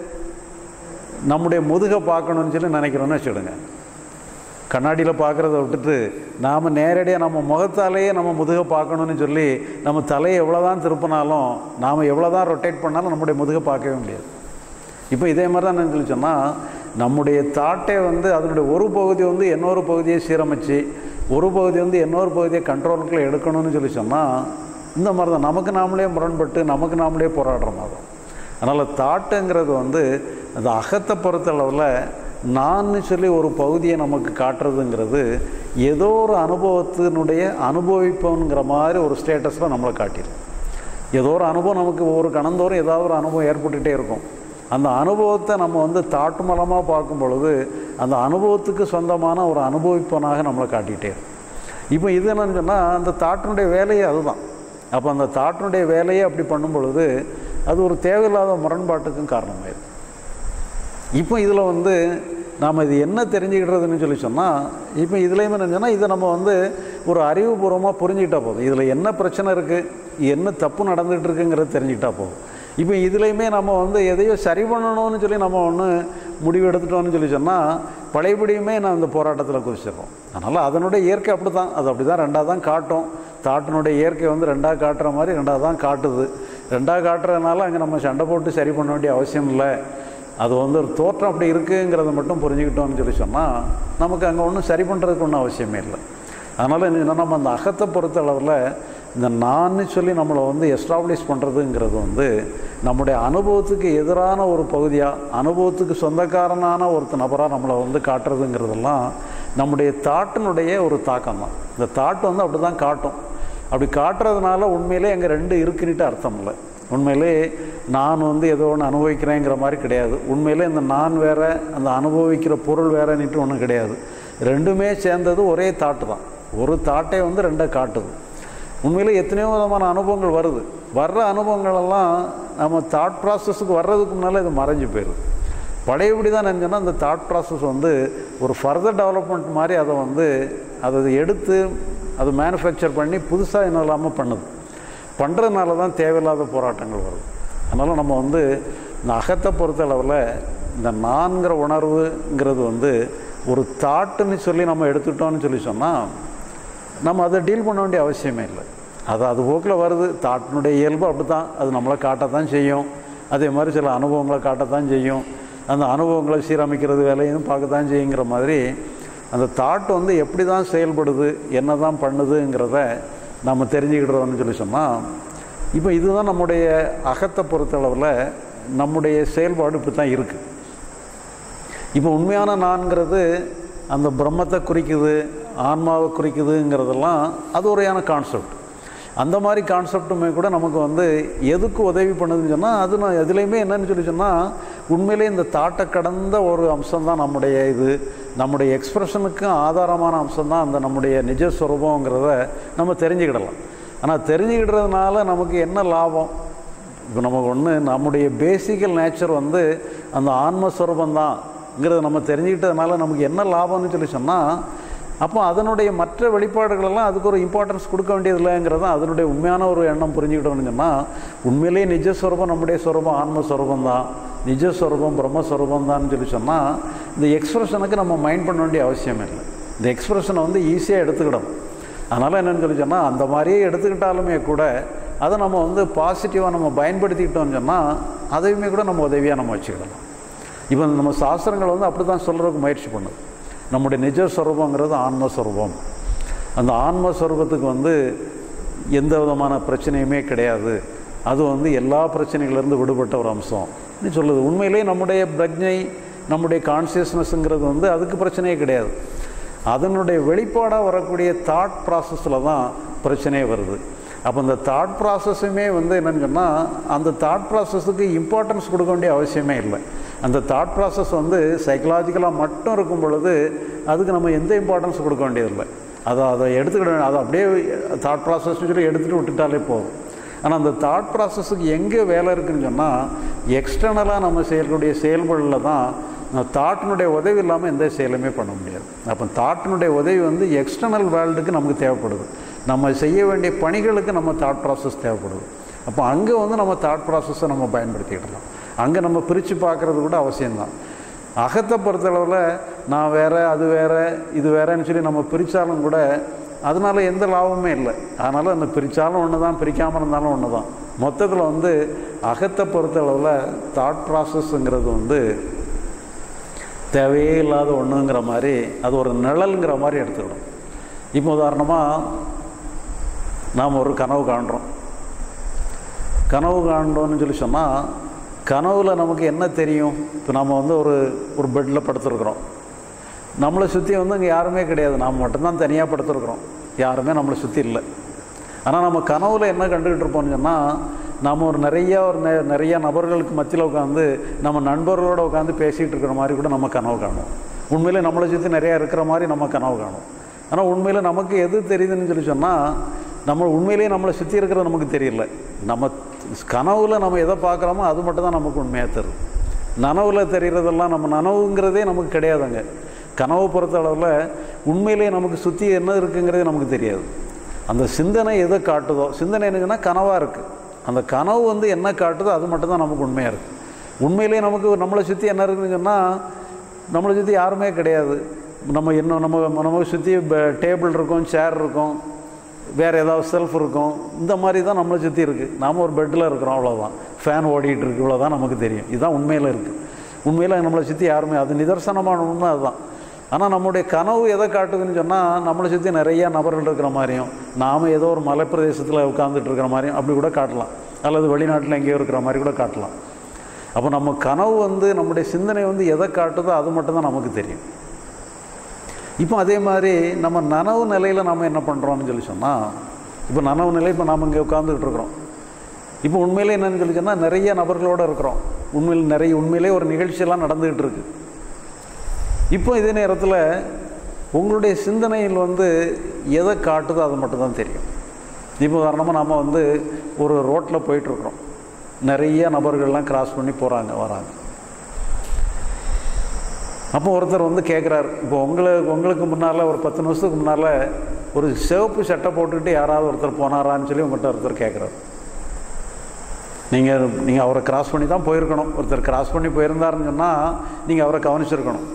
நம்முடைய முதுகை பார்க்கணும்னு சொல்லி நினைக்கிறோன்னு வச்சுடுங்க கண்ணாடியில் பார்க்குறத விட்டுட்டு நாம் நேரடியாக நம்ம முகத்தாலேயே நம்ம முதுகை பார்க்கணும்னு சொல்லி நம்ம தலையை எவ்வளோ தான் திருப்பினாலும் நாம் எவ்வளோ தான் ரொட்டேட் பண்ணாலும் நம்முடைய முதுகை பார்க்கவே முடியாது இப்போ இதே மாதிரி தான் சொல்லி சொன்னால் நம்முடைய தாட்டே வந்து அதனுடைய ஒரு பகுதி வந்து இன்னொரு பகுதியை சீரமைச்சு ஒரு பகுதி வந்து இன்னொரு பகுதியை கண்ட்ரோலுக்குள்ளே எடுக்கணும்னு சொல்லி சொன்னால் இந்த மாதிரி தான் நமக்கு நாமளே முரண்பட்டு நமக்கு நாமளே போராடுற மாதிரி தான் அதனால் தாட்டுங்கிறது வந்து அந்த அகத்தை பொறுத்தளவில் நான்னு சொல்லி ஒரு பகுதியை நமக்கு காட்டுறதுங்கிறது ஏதோ ஒரு அனுபவத்தினுடைய அனுபவிப்போங்கிற மாதிரி ஒரு ஸ்டேட்டஸில் நம்மளை காட்டிடும் ஏதோ ஒரு அனுபவம் நமக்கு ஒவ்வொரு கணந்தோறும் ஏதாவது ஒரு அனுபவம் ஏற்பட்டுகிட்டே இருக்கும் அந்த அனுபவத்தை நம்ம வந்து தாட்டு மூலமாக பார்க்கும் பொழுது அந்த அனுபவத்துக்கு சொந்தமான ஒரு அனுபவிப்பனாக நம்மளை காட்டிகிட்டே இருக்கும் இப்போ இது என்னன்னு சொன்னால் அந்த தாட்டினுடைய வேலையே அதுதான் அப்போ அந்த தாட்டினுடைய வேலையை அப்படி பண்ணும் பொழுது அது ஒரு தேவையில்லாத முரண்பாட்டுக்கும் காரணமாயிடும் இப்போ இதில் வந்து நாம் இது என்ன தெரிஞ்சுக்கிட்டதுன்னு சொல்லி சொன்னால் இப்போ இதுலேயுமே என்னன்னா இதை நம்ம வந்து ஒரு அறிவுபூர்வமாக புரிஞ்சுக்கிட்டா போதும் இதில் என்ன பிரச்சனை இருக்குது என்ன தப்பு நடந்துகிட்டு இருக்குங்கிறது தெரிஞ்சுக்கிட்டா போதும் இப்போ இதுலேயுமே நம்ம வந்து எதையோ சரி பண்ணணும்னு சொல்லி நம்ம ஒன்று முடிவு எடுத்துட்டோம்னு சொல்லி சொன்னால் பழையபடியுமே நான் இந்த போராட்டத்தில் குதிச்சிடுறோம் அதனால் அதனுடைய இயற்கை அப்படி தான் அது அப்படி தான் ரெண்டாக தான் காட்டும் தாட்டினுடைய இயற்கை வந்து ரெண்டாக காட்டுற மாதிரி ரெண்டாக தான் காட்டுது ரெண்டாக காட்டுறதுனால அங்கே நம்ம சண்டை போட்டு சரி பண்ண வேண்டிய அவசியம் இல்லை அது வந்து ஒரு தோற்றம் அப்படி இருக்குங்கிறத மட்டும் புரிஞ்சுக்கிட்டோம்னு சொல்லி சொன்னால் நமக்கு அங்கே ஒன்றும் சரி பண்ணுறதுக்கு ஒன்றும் அவசியமே இல்லை அதனால் என்ன நம்ம அந்த அகத்தை பொறுத்த அளவில் இந்த நான்னு சொல்லி நம்மளை வந்து எஸ்டாப்ளிஷ் பண்ணுறதுங்கிறது வந்து நம்முடைய அனுபவத்துக்கு எதிரான ஒரு பகுதியாக அனுபவத்துக்கு சொந்தக்காரனான ஒருத்த நபராக நம்மளை வந்து காட்டுறதுங்கிறதெல்லாம் நம்முடைய தாட்டினுடைய ஒரு தாக்கம் தான் இந்த தாட்டு வந்து அப்படி தான் காட்டும் அப்படி காட்டுறதுனால உண்மையிலே அங்கே ரெண்டு இருக்குன்னுட்டு அர்த்தம் இல்லை உண்மையிலே நான் வந்து ஏதோ ஒன்று அனுபவிக்கிறேங்கிற மாதிரி கிடையாது உண்மையிலே இந்த நான் வேற அந்த அனுபவிக்கிற பொருள் வேறன்னுட்டு ஒன்றும் கிடையாது ரெண்டுமே சேர்ந்தது ஒரே தாட்டு தான் ஒரு தாட்டே வந்து ரெண்டை காட்டுது உண்மையிலே எத்தனையோ விதமான அனுபவங்கள் வருது வர்ற அனுபவங்கள் எல்லாம் நம்ம தாட் ப்ராசஸுக்கு வர்றதுக்கு முன்னால் இது மறைஞ்சு போயிடுது பழையபடி தான் நினச்சோன்னா அந்த தாட் ப்ராசஸ் வந்து ஒரு ஃபர்தர் டெவலப்மெண்ட் மாதிரி அதை வந்து அதை எடுத்து அதை மேனுஃபேக்சர் பண்ணி புதுசாக இன்னும் இல்லாமல் பண்ணுது பண்ணுறதுனால தான் தேவையில்லாத போராட்டங்கள் வருது அதனால் நம்ம வந்து இந்த அகத்தை பொறுத்தளவில் இந்த நான்கிற உணர்வுங்கிறது வந்து ஒரு தாட்டுன்னு சொல்லி நம்ம எடுத்துட்டோம்னு சொல்லி சொன்னால் நம்ம அதை டீல் பண்ண வேண்டிய அவசியமே இல்லை அது அது போக்கில் வருது தாட்டினுடைய இயல்பு அப்படி தான் அது நம்மளை காட்டத்தான் செய்யும் அதே மாதிரி சில அனுபவங்களை காட்டத்தான் செய்யும் அந்த அனுபவங்களை சீரமைக்கிறது வேலையும் பார்க்கத்தான் செய்யுங்கிற மாதிரி அந்த தாட் வந்து எப்படி தான் செயல்படுது என்ன தான் பண்ணுதுங்கிறத நம்ம தெரிஞ்சுக்கிடுறோம்னு சொல்லி சொன்னால் இப்போ இதுதான் நம்முடைய அகத்தை பொறுத்தளவில் நம்முடைய செயல்பாடு இப்படி தான் இருக்குது இப்போ உண்மையான நான்கிறது அந்த பிரம்மத்தை குறிக்குது ஆன்மாவை குறிக்குதுங்கிறதெல்லாம் அது ஒரையான கான்செப்ட் அந்த மாதிரி கான்செப்ட்டுமே கூட நமக்கு வந்து எதுக்கு உதவி பண்ணுதுன்னு சொன்னால் அது நான் எதுலேயுமே என்னன்னு சொல்லி சொன்னால் உண்மையிலே இந்த தாட்டை கடந்த ஒரு அம்சம் தான் நம்முடைய இது நம்முடைய எக்ஸ்ப்ரெஷனுக்கும் ஆதாரமான அம்சம் தான் அந்த நம்முடைய நிஜஸ்வரூபங்கிறத நம்ம தெரிஞ்சுக்கிடலாம் ஆனால் தெரிஞ்சுக்கிடுறதுனால நமக்கு என்ன லாபம் இப்போ நமக்கு ஒன்று நம்முடைய பேசிக்கல் நேச்சர் வந்து அந்த ஆன்மஸ்வரூபம் தான்ங்கிறத நம்ம தெரிஞ்சுக்கிட்டதுனால நமக்கு என்ன லாபம்னு சொல்லி சொன்னால் அப்போ அதனுடைய மற்ற வெளிப்பாடுகளெல்லாம் அதுக்கு ஒரு இம்பார்ட்டன்ஸ் கொடுக்க வேண்டியதில்லைங்கிறது தான் அதனுடைய உண்மையான ஒரு எண்ணம் புரிஞ்சுக்கிட்டோம்னு சொன்னால் உண்மையிலேயே நிஜஸ்வரூபம் நம்முடைய ஸ்வரூபம் ஆன்மஸ்வரூபம் தான் நிஜஸ்வரூபம் பிரம்மஸ்வரூபம் தான் சொல்லி சொன்னால் இந்த எக்ஸ்பிரஷனுக்கு நம்ம மைண்ட் பண்ண வேண்டிய அவசியம் இல்லை இந்த எக்ஸ்பிரஷனை வந்து ஈஸியாக எடுத்துக்கிடும் அதனால் என்னென்னு சொல்லி சொன்னால் அந்த மாதிரியே எடுத்துக்கிட்டாலுமே கூட அதை நம்ம வந்து பாசிட்டிவாக நம்ம பயன்படுத்திக்கிட்டோம்னு சொன்னால் அதையுமே கூட நம்ம உதவியாக நம்ம வச்சுக்கிடலாம் இப்போ நம்ம சாஸ்திரங்கள் வந்து அப்படி தான் சொல்கிறதுக்கு முயற்சி பண்ணுது நம்முடைய நிஜஸ்வரூபங்கிறது ஆன்மஸ்வரூபம் அந்த ஆன்மஸ்வரூபத்துக்கு வந்து எந்த விதமான பிரச்சனையுமே கிடையாது அது வந்து எல்லா பிரச்சனைகளிலிருந்து விடுபட்ட ஒரு அம்சம் நீ சொல்லுது உண்மையிலேயே நம்முடைய பிரஜை நம்முடைய கான்சியஸ்னஸ்ங்கிறது வந்து அதுக்கு பிரச்சனையே கிடையாது அதனுடைய வெளிப்பாடாக வரக்கூடிய தாட் ப்ராசஸில் தான் பிரச்சனையே வருது அப்போ இந்த தாட் ப்ராசஸுமே வந்து என்னென்னு சொன்னால் அந்த தாட் ப்ராசஸுக்கு இம்பார்ட்டன்ஸ் கொடுக்க வேண்டிய அவசியமே இல்லை அந்த தாட் ப்ராசஸ் வந்து சைக்கலாஜிக்கலாக மட்டும் இருக்கும் பொழுது அதுக்கு நம்ம எந்த இம்பார்ட்டன்ஸ் கொடுக்க வேண்டியதில்லை அதை அதை எடுத்துக்கிட அதை அப்படியே தாட் ப்ராசஸ்னு சொல்லி எடுத்துகிட்டு விட்டுட்டாலே போதும் ஆனால் அந்த தாட் ப்ராசஸுக்கு எங்கே வேலை இருக்குதுன்னு சொன்னால் எக்ஸ்டர்னலாக நம்ம செய்யக்கூடிய செயல்களில் தான் தாட்டினுடைய உதவி இல்லாமல் எந்த செயலுமே பண்ண முடியாது அப்போ தாட்டினுடைய உதவி வந்து எக்ஸ்டர்னல் வேர்ல்டுக்கு நமக்கு தேவைப்படுது நம்ம செய்ய வேண்டிய பணிகளுக்கு நம்ம தாட் ப்ராசஸ் தேவைப்படுது அப்போ அங்கே வந்து நம்ம தாட் ப்ராசஸை நம்ம பயன்படுத்திக்கிடலாம் அங்கே நம்ம பிரித்து பார்க்குறது கூட அவசியம்தான் அகத்தை பொறுத்தளவில் நான் வேறு அது வேறு இது வேறேன்னு சொல்லி நம்ம பிரித்தாலும் கூட அதனால எந்த லாபமுமே இல்லை அதனால் அந்த பிரித்தாலும் ஒன்று தான் பிரிக்காமல் இருந்தாலும் ஒன்று தான் மொத்தத்தில் வந்து அகத்தை பொறுத்தளவில் தாட் ப்ராசஸ்ங்கிறது வந்து தேவையே இல்லாத ஒன்றுங்கிற மாதிரி அது ஒரு நிழலுங்கிற மாதிரி எடுத்துக்கணும் இப்போ உதாரணமாக நாம் ஒரு கனவு காண்றோம் கனவு காண்டோன்னு சொல்லி சொன்னால் கனவுல நமக்கு என்ன தெரியும் இப்போ நம்ம வந்து ஒரு ஒரு பெட்டில் படுத்துருக்குறோம் நம்மளை சுற்றி வந்து அங்கே யாருமே கிடையாது நாம் மட்டும்தான் தனியாக படுத்துருக்குறோம் யாருமே நம்மளை சுற்றி இல்லை ஆனால் நம்ம கனவுல என்ன கண்டுக்கிட்டு இருப்போம்னு சொன்னால் நாம் ஒரு நிறைய ஒரு நெ நிறைய நபர்களுக்கு மத்தியில் உட்காந்து நம்ம நண்பர்களோடு உட்காந்து பேசிகிட்டு இருக்கிற மாதிரி கூட நம்ம கனவு காணும் உண்மையிலே நம்மளை சுற்றி நிறையா இருக்கிற மாதிரி நம்ம கனவு காணும் ஆனால் உண்மையில் நமக்கு எது தெரியுதுன்னு சொல்லி சொன்னால் நம்ம உண்மையிலேயே நம்மளை சுற்றி இருக்கிறது நமக்கு தெரியல நம்ம கனவுல நம்ம எதை பார்க்குறோமோ அது மட்டும் தான் நமக்கு உண்மையாக தரும் நனவுல தெரிகிறதெல்லாம் நம்ம நனவுங்கிறதே நமக்கு கிடையாதுங்க கனவு பொறுத்த அளவில் உண்மையிலேயே நமக்கு சுற்றி என்ன இருக்குங்கிறதே நமக்கு தெரியாது அந்த சிந்தனை எதை காட்டுதோ சிந்தனை என்னங்கன்னா கனவாக இருக்குது அந்த கனவு வந்து என்ன காட்டுதோ அது மட்டும்தான் நமக்கு உண்மையாக இருக்குது உண்மையிலேயே நமக்கு நம்மளை சுற்றி என்ன இருக்குன்னு சொன்னால் நம்மளை சுற்றி யாருமே கிடையாது நம்ம என்ன நம்ம நம்ம சுற்றி டேபிள் இருக்கும் சேர் இருக்கும் வேறு ஏதாவது செல்ஃப் இருக்கும் இந்த மாதிரி தான் நம்மளை சுற்றி இருக்குது நாம் ஒரு பெட்டில் இருக்கிறோம் அவ்வளோதான் ஃபேன் ஓடிட்டு இருக்கு இவ்வளோதான் நமக்கு தெரியும் இதுதான் உண்மையில் இருக்குது உண்மையில் நம்மளை சுற்றி யாருமே அது நிதர்சனமான உண்மை அதுதான் ஆனால் நம்முடைய கனவு எதை காட்டுதுன்னு சொன்னால் நம்மளை சுற்றி நிறைய நபர்கள் இருக்கிற மாதிரியும் நாம் ஏதோ ஒரு மலைப்பிரதேசத்தில் உட்காந்துட்டு இருக்கிற மாதிரியும் அப்படி கூட காட்டலாம் அல்லது வெளிநாட்டில் எங்கேயோ இருக்கிற மாதிரி கூட காட்டலாம் அப்போ நம்ம கனவு வந்து நம்முடைய சிந்தனை வந்து எதை காட்டுதோ அது மட்டும்தான் நமக்கு தெரியும் இப்போ அதே மாதிரி நம்ம நனவு நிலையில் நம்ம என்ன பண்ணுறோம்னு சொல்லி சொன்னால் இப்போ நனவு நிலை இப்போ நாம் இங்கே உட்காந்துக்கிட்டு இருக்கிறோம் இப்போ உண்மையிலே என்னன்னு சொல்லி சொன்னால் நிறைய நபர்களோடு இருக்கிறோம் உண்மையில் நிறைய உண்மையிலே ஒரு நிகழ்ச்சியெல்லாம் நடந்துக்கிட்டு இருக்கு இப்போ இதே நேரத்தில் உங்களுடைய சிந்தனையில் வந்து எதை காட்டுதோ அது மட்டும்தான் தெரியும் இப்போ உதாரணமாக நாம் வந்து ஒரு ரோட்டில் போயிட்டுருக்குறோம் நிறைய நபர்கள்லாம் கிராஸ் பண்ணி போகிறாங்க வராங்க அப்போ ஒருத்தர் வந்து கேட்குறாரு இப்போ உங்களுக்கு உங்களுக்கு முன்னால் ஒரு பத்து நிமிஷத்துக்கு முன்னால் ஒரு சிவப்பு சட்டை போட்டுக்கிட்டு யாராவது ஒருத்தர் போனாரான்னு சொல்லி உங்கள்கிட்ட ஒருத்தர் கேட்குறாரு நீங்கள் நீங்கள் அவரை கிராஸ் பண்ணி தான் போயிருக்கணும் ஒருத்தர் கிராஸ் பண்ணி போயிருந்தாருன்னு சொன்னால் நீங்கள் அவரை கவனிச்சிருக்கணும்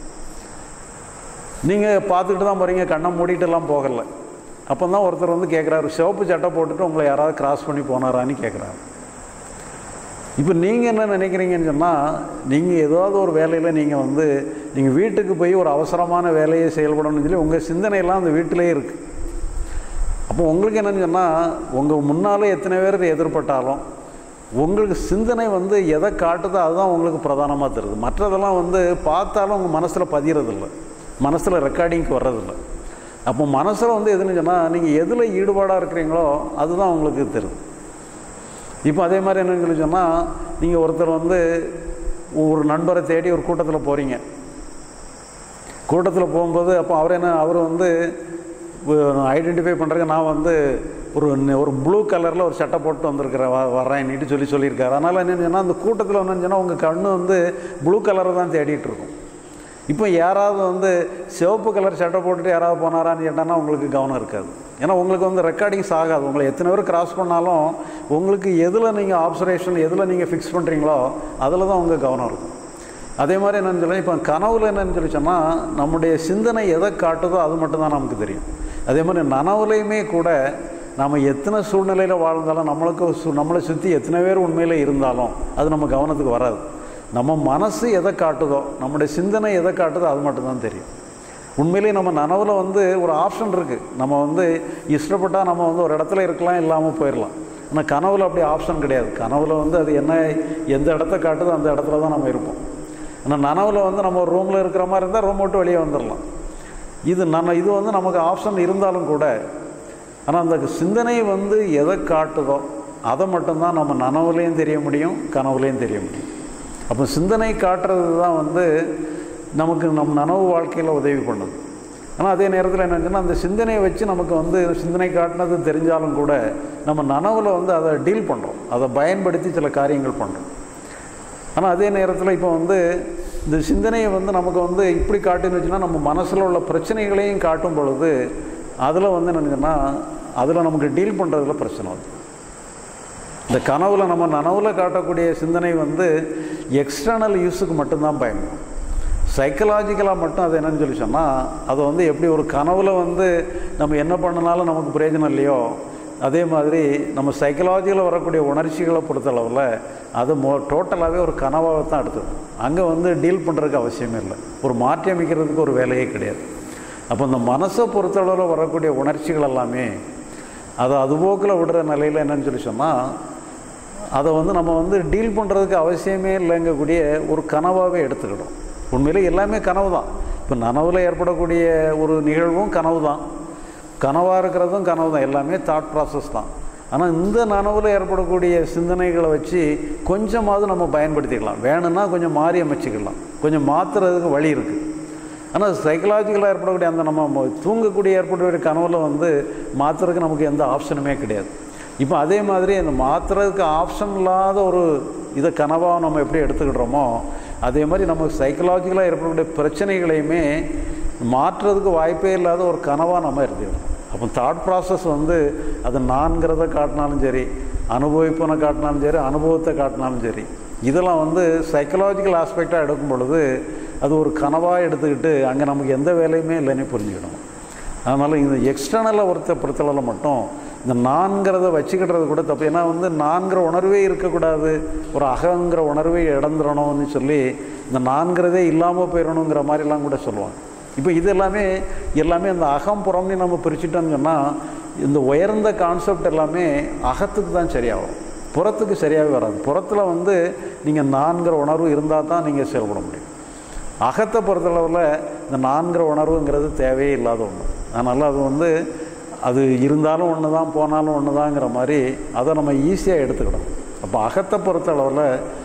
நீங்கள் பார்த்துக்கிட்டு தான் போகிறீங்க கண்ணை மூடிட்டுலாம் போகலை அப்போ தான் ஒருத்தர் வந்து கேட்குறாரு சிவப்பு சட்டை போட்டுட்டு உங்களை யாராவது கிராஸ் பண்ணி போனாரான்னு கேட்குறாரு இப்போ நீங்கள் என்ன நினைக்கிறீங்கன்னு சொன்னால் நீங்கள் ஏதாவது ஒரு வேலையில் நீங்கள் வந்து நீங்கள் வீட்டுக்கு போய் ஒரு அவசரமான வேலையை செயல்படணும்னு சொல்லி உங்கள் சிந்தனையெல்லாம் அந்த வீட்டிலே இருக்குது அப்போ உங்களுக்கு என்னன்னு சொன்னால் உங்கள் முன்னாலே எத்தனை பேர் எதிர்பட்டாலும் உங்களுக்கு சிந்தனை வந்து எதை காட்டுதோ அதுதான் உங்களுக்கு பிரதானமாக தருது மற்றதெல்லாம் வந்து பார்த்தாலும் உங்கள் மனசில் பதியறதில்ல மனசில் ரெக்கார்டிங்க்கு வர்றதில்ல அப்போ மனசில் வந்து எதுன்னு சொன்னால் நீங்கள் எதில் ஈடுபாடாக இருக்கிறீங்களோ அதுதான் உங்களுக்கு தருது இப்போ அதே மாதிரி என்னன்னு சொல்லி சொன்னால் நீங்கள் ஒருத்தர் வந்து ஒரு நண்பரை தேடி ஒரு கூட்டத்தில் போகிறீங்க கூட்டத்தில் போகும்போது அப்போ அவர் என்ன அவர் வந்து ஐடென்டிஃபை பண்ணுறதுக்கு நான் வந்து ஒரு ஒரு ப்ளூ கலரில் ஒரு சட்டை போட்டு வந்திருக்கிறேன் வ வரேன்னுட்டு சொல்லி சொல்லியிருக்காரு அதனால் என்னென்னு சொன்னால் அந்த கூட்டத்தில் என்னன்னு சொன்னால் உங்கள் கண்ணு வந்து ப்ளூ கலரை தான் தேடிட்டு இருக்கும் இப்போ யாராவது வந்து சிவப்பு கலர் சட்டை போட்டுட்டு யாராவது போனாரான்னு கேட்டான்னா உங்களுக்கு கவனம் இருக்காது ஏன்னா உங்களுக்கு வந்து ரெக்கார்டிங்ஸ் ஆகாது உங்களை எத்தனை பேர் கிராஸ் பண்ணாலும் உங்களுக்கு எதில் நீங்கள் ஆப்சர்வேஷன் எதில் நீங்கள் ஃபிக்ஸ் பண்ணுறீங்களோ அதில் தான் உங்கள் கவனம் இருக்கும் அதே மாதிரி என்னன்னு சொல்லி இப்போ கனவுல என்னன்னு சொல்லி சொன்னால் நம்முடைய சிந்தனை எதை காட்டுதோ அது மட்டும்தான் நமக்கு தெரியும் அதே மாதிரி நனவுலையுமே கூட நம்ம எத்தனை சூழ்நிலையில் வாழ்ந்தாலும் நம்மளுக்கு சு நம்மளை சுற்றி எத்தனை பேர் உண்மையில் இருந்தாலும் அது நம்ம கவனத்துக்கு வராது நம்ம மனசு எதை காட்டுதோ நம்முடைய சிந்தனை எதை காட்டுதோ அது மட்டும்தான் தெரியும் உண்மையிலேயே நம்ம நனவில் வந்து ஒரு ஆப்ஷன் இருக்குது நம்ம வந்து இஷ்டப்பட்டால் நம்ம வந்து ஒரு இடத்துல இருக்கலாம் இல்லாமல் போயிடலாம் ஆனால் கனவுல அப்படி ஆப்ஷன் கிடையாது கனவுல வந்து அது என்ன எந்த இடத்த காட்டுதோ அந்த இடத்துல தான் நம்ம இருப்போம் ஆனால் நனவில் வந்து நம்ம ஒரு ரூமில் இருக்கிற மாதிரி இருந்தால் ரூம் விட்டு வெளியே வந்துடலாம் இது நம்ம இது வந்து நமக்கு ஆப்ஷன் இருந்தாலும் கூட ஆனால் அந்த சிந்தனை வந்து எதை காட்டுதோ அதை மட்டும்தான் நம்ம நனவுலையும் தெரிய முடியும் கனவுலையும் தெரிய முடியும் அப்போ சிந்தனை காட்டுறது தான் வந்து நமக்கு நம் நனவு வாழ்க்கையில் உதவி பண்ணுது ஆனால் அதே நேரத்தில் என்னச்சுன்னா அந்த சிந்தனையை வச்சு நமக்கு வந்து சிந்தனை காட்டினது தெரிஞ்சாலும் கூட நம்ம நனவில் வந்து அதை டீல் பண்ணுறோம் அதை பயன்படுத்தி சில காரியங்கள் பண்ணுறோம் ஆனால் அதே நேரத்தில் இப்போ வந்து இந்த சிந்தனையை வந்து நமக்கு வந்து இப்படி காட்டுன்னு வச்சுன்னா நம்ம மனசில் உள்ள பிரச்சனைகளையும் காட்டும் பொழுது அதில் வந்து என்னங்கன்னா அதில் நமக்கு டீல் பண்ணுறதுல பிரச்சனை வருது இந்த கனவில் நம்ம நனவில் காட்டக்கூடிய சிந்தனை வந்து எக்ஸ்டர்னல் யூஸுக்கு மட்டும்தான் பயன்படும் சைக்கலாஜிக்கலாக மட்டும் அது என்னன்னு சொல்லி சொன்னால் அது வந்து எப்படி ஒரு கனவில் வந்து நம்ம என்ன பண்ணினாலும் நமக்கு பிரயோஜனம் இல்லையோ அதே மாதிரி நம்ம சைக்கலாஜியில் வரக்கூடிய உணர்ச்சிகளை பொறுத்தளவில் அது மோ டோட்டலாகவே ஒரு கனவாக தான் எடுத்துக்கணும் அங்கே வந்து டீல் பண்ணுறதுக்கு அவசியமே இல்லை ஒரு மாற்றி அமைக்கிறதுக்கு ஒரு வேலையே கிடையாது அப்போ இந்த மனசை பொறுத்தளவில் வரக்கூடிய உணர்ச்சிகள் எல்லாமே அதை அதுபோக்கில் விடுற நிலையில் என்னன்னு சொல்லி சொன்னால் அதை வந்து நம்ம வந்து டீல் பண்ணுறதுக்கு அவசியமே இல்லைங்கக்கூடிய ஒரு கனவாகவே எடுத்துக்கிடும் உண்மையிலே எல்லாமே கனவு தான் இப்போ நனவில் ஏற்படக்கூடிய ஒரு நிகழ்வும் கனவு தான் கனவாக இருக்கிறதும் கனவு தான் எல்லாமே தாட் ப்ராசஸ் தான் ஆனால் இந்த நனவில் ஏற்படக்கூடிய சிந்தனைகளை வச்சு கொஞ்சமாவது நம்ம பயன்படுத்திக்கலாம் வேணும்னா கொஞ்சம் மாறி அமைச்சிக்கலாம் கொஞ்சம் மாற்றுறதுக்கு வழி இருக்குது ஆனால் சைக்கலாஜிக்கலாக ஏற்படக்கூடிய அந்த நம்ம தூங்கக்கூடிய ஏற்படக்கூடிய கனவில் வந்து மாற்றுறதுக்கு நமக்கு எந்த ஆப்ஷனுமே கிடையாது இப்போ அதே மாதிரி அந்த மாற்றுறதுக்கு ஆப்ஷன் இல்லாத ஒரு இதை கனவாக நம்ம எப்படி எடுத்துக்கிடுறோமோ அதே மாதிரி நமக்கு சைக்கலாஜிக்கலாக ஏற்படக்கூடிய பிரச்சனைகளையுமே மாற்றுறதுக்கு வாய்ப்பே இல்லாத ஒரு கனவாக நம்ம எடுத்துக்கிடுறோம் அப்போ தாட் ப்ராசஸ் வந்து அது நான்கிறத காட்டினாலும் சரி அனுபவிப்பனை காட்டினாலும் சரி அனுபவத்தை காட்டினாலும் சரி இதெல்லாம் வந்து சைக்கலாஜிக்கல் ஆஸ்பெக்டாக எடுக்கும் பொழுது அது ஒரு கனவாக எடுத்துக்கிட்டு அங்கே நமக்கு எந்த வேலையுமே இல்லைன்னு புரிஞ்சுக்கணும் அதனால் இந்த எக்ஸ்டர்னலை ஒருத்த பொறுத்தளவில் மட்டும் இந்த நான்கிறத வச்சுக்கிடுறது கூட தப்பு ஏன்னா வந்து நான்கிற உணர்வே இருக்கக்கூடாது ஒரு அகங்கிற உணர்வே இழந்துடணும்னு சொல்லி இந்த நான்கிறதே இல்லாமல் போயிடணுங்கிற மாதிரிலாம் கூட சொல்லுவாங்க இப்போ இது எல்லாமே எல்லாமே அந்த அகம் புறம்னு நம்ம பிரிச்சுட்டோம்னு சொன்னால் இந்த உயர்ந்த கான்செப்ட் எல்லாமே அகத்துக்கு தான் சரியாகும் புறத்துக்கு சரியாகவே வராது புறத்தில் வந்து நீங்கள் நான்கிற உணர்வு இருந்தால் தான் நீங்கள் செயல்பட முடியும் அகத்தை பொறுத்தளவில் இந்த நான்கிற உணர்வுங்கிறது தேவையே இல்லாத ஒன்று அதனால் அது வந்து அது இருந்தாலும் ஒன்று தான் போனாலும் ஒன்று தாங்கிற மாதிரி அதை நம்ம ஈஸியாக எடுத்துக்கிடும் அப்போ அகத்தை பொறுத்தளவில்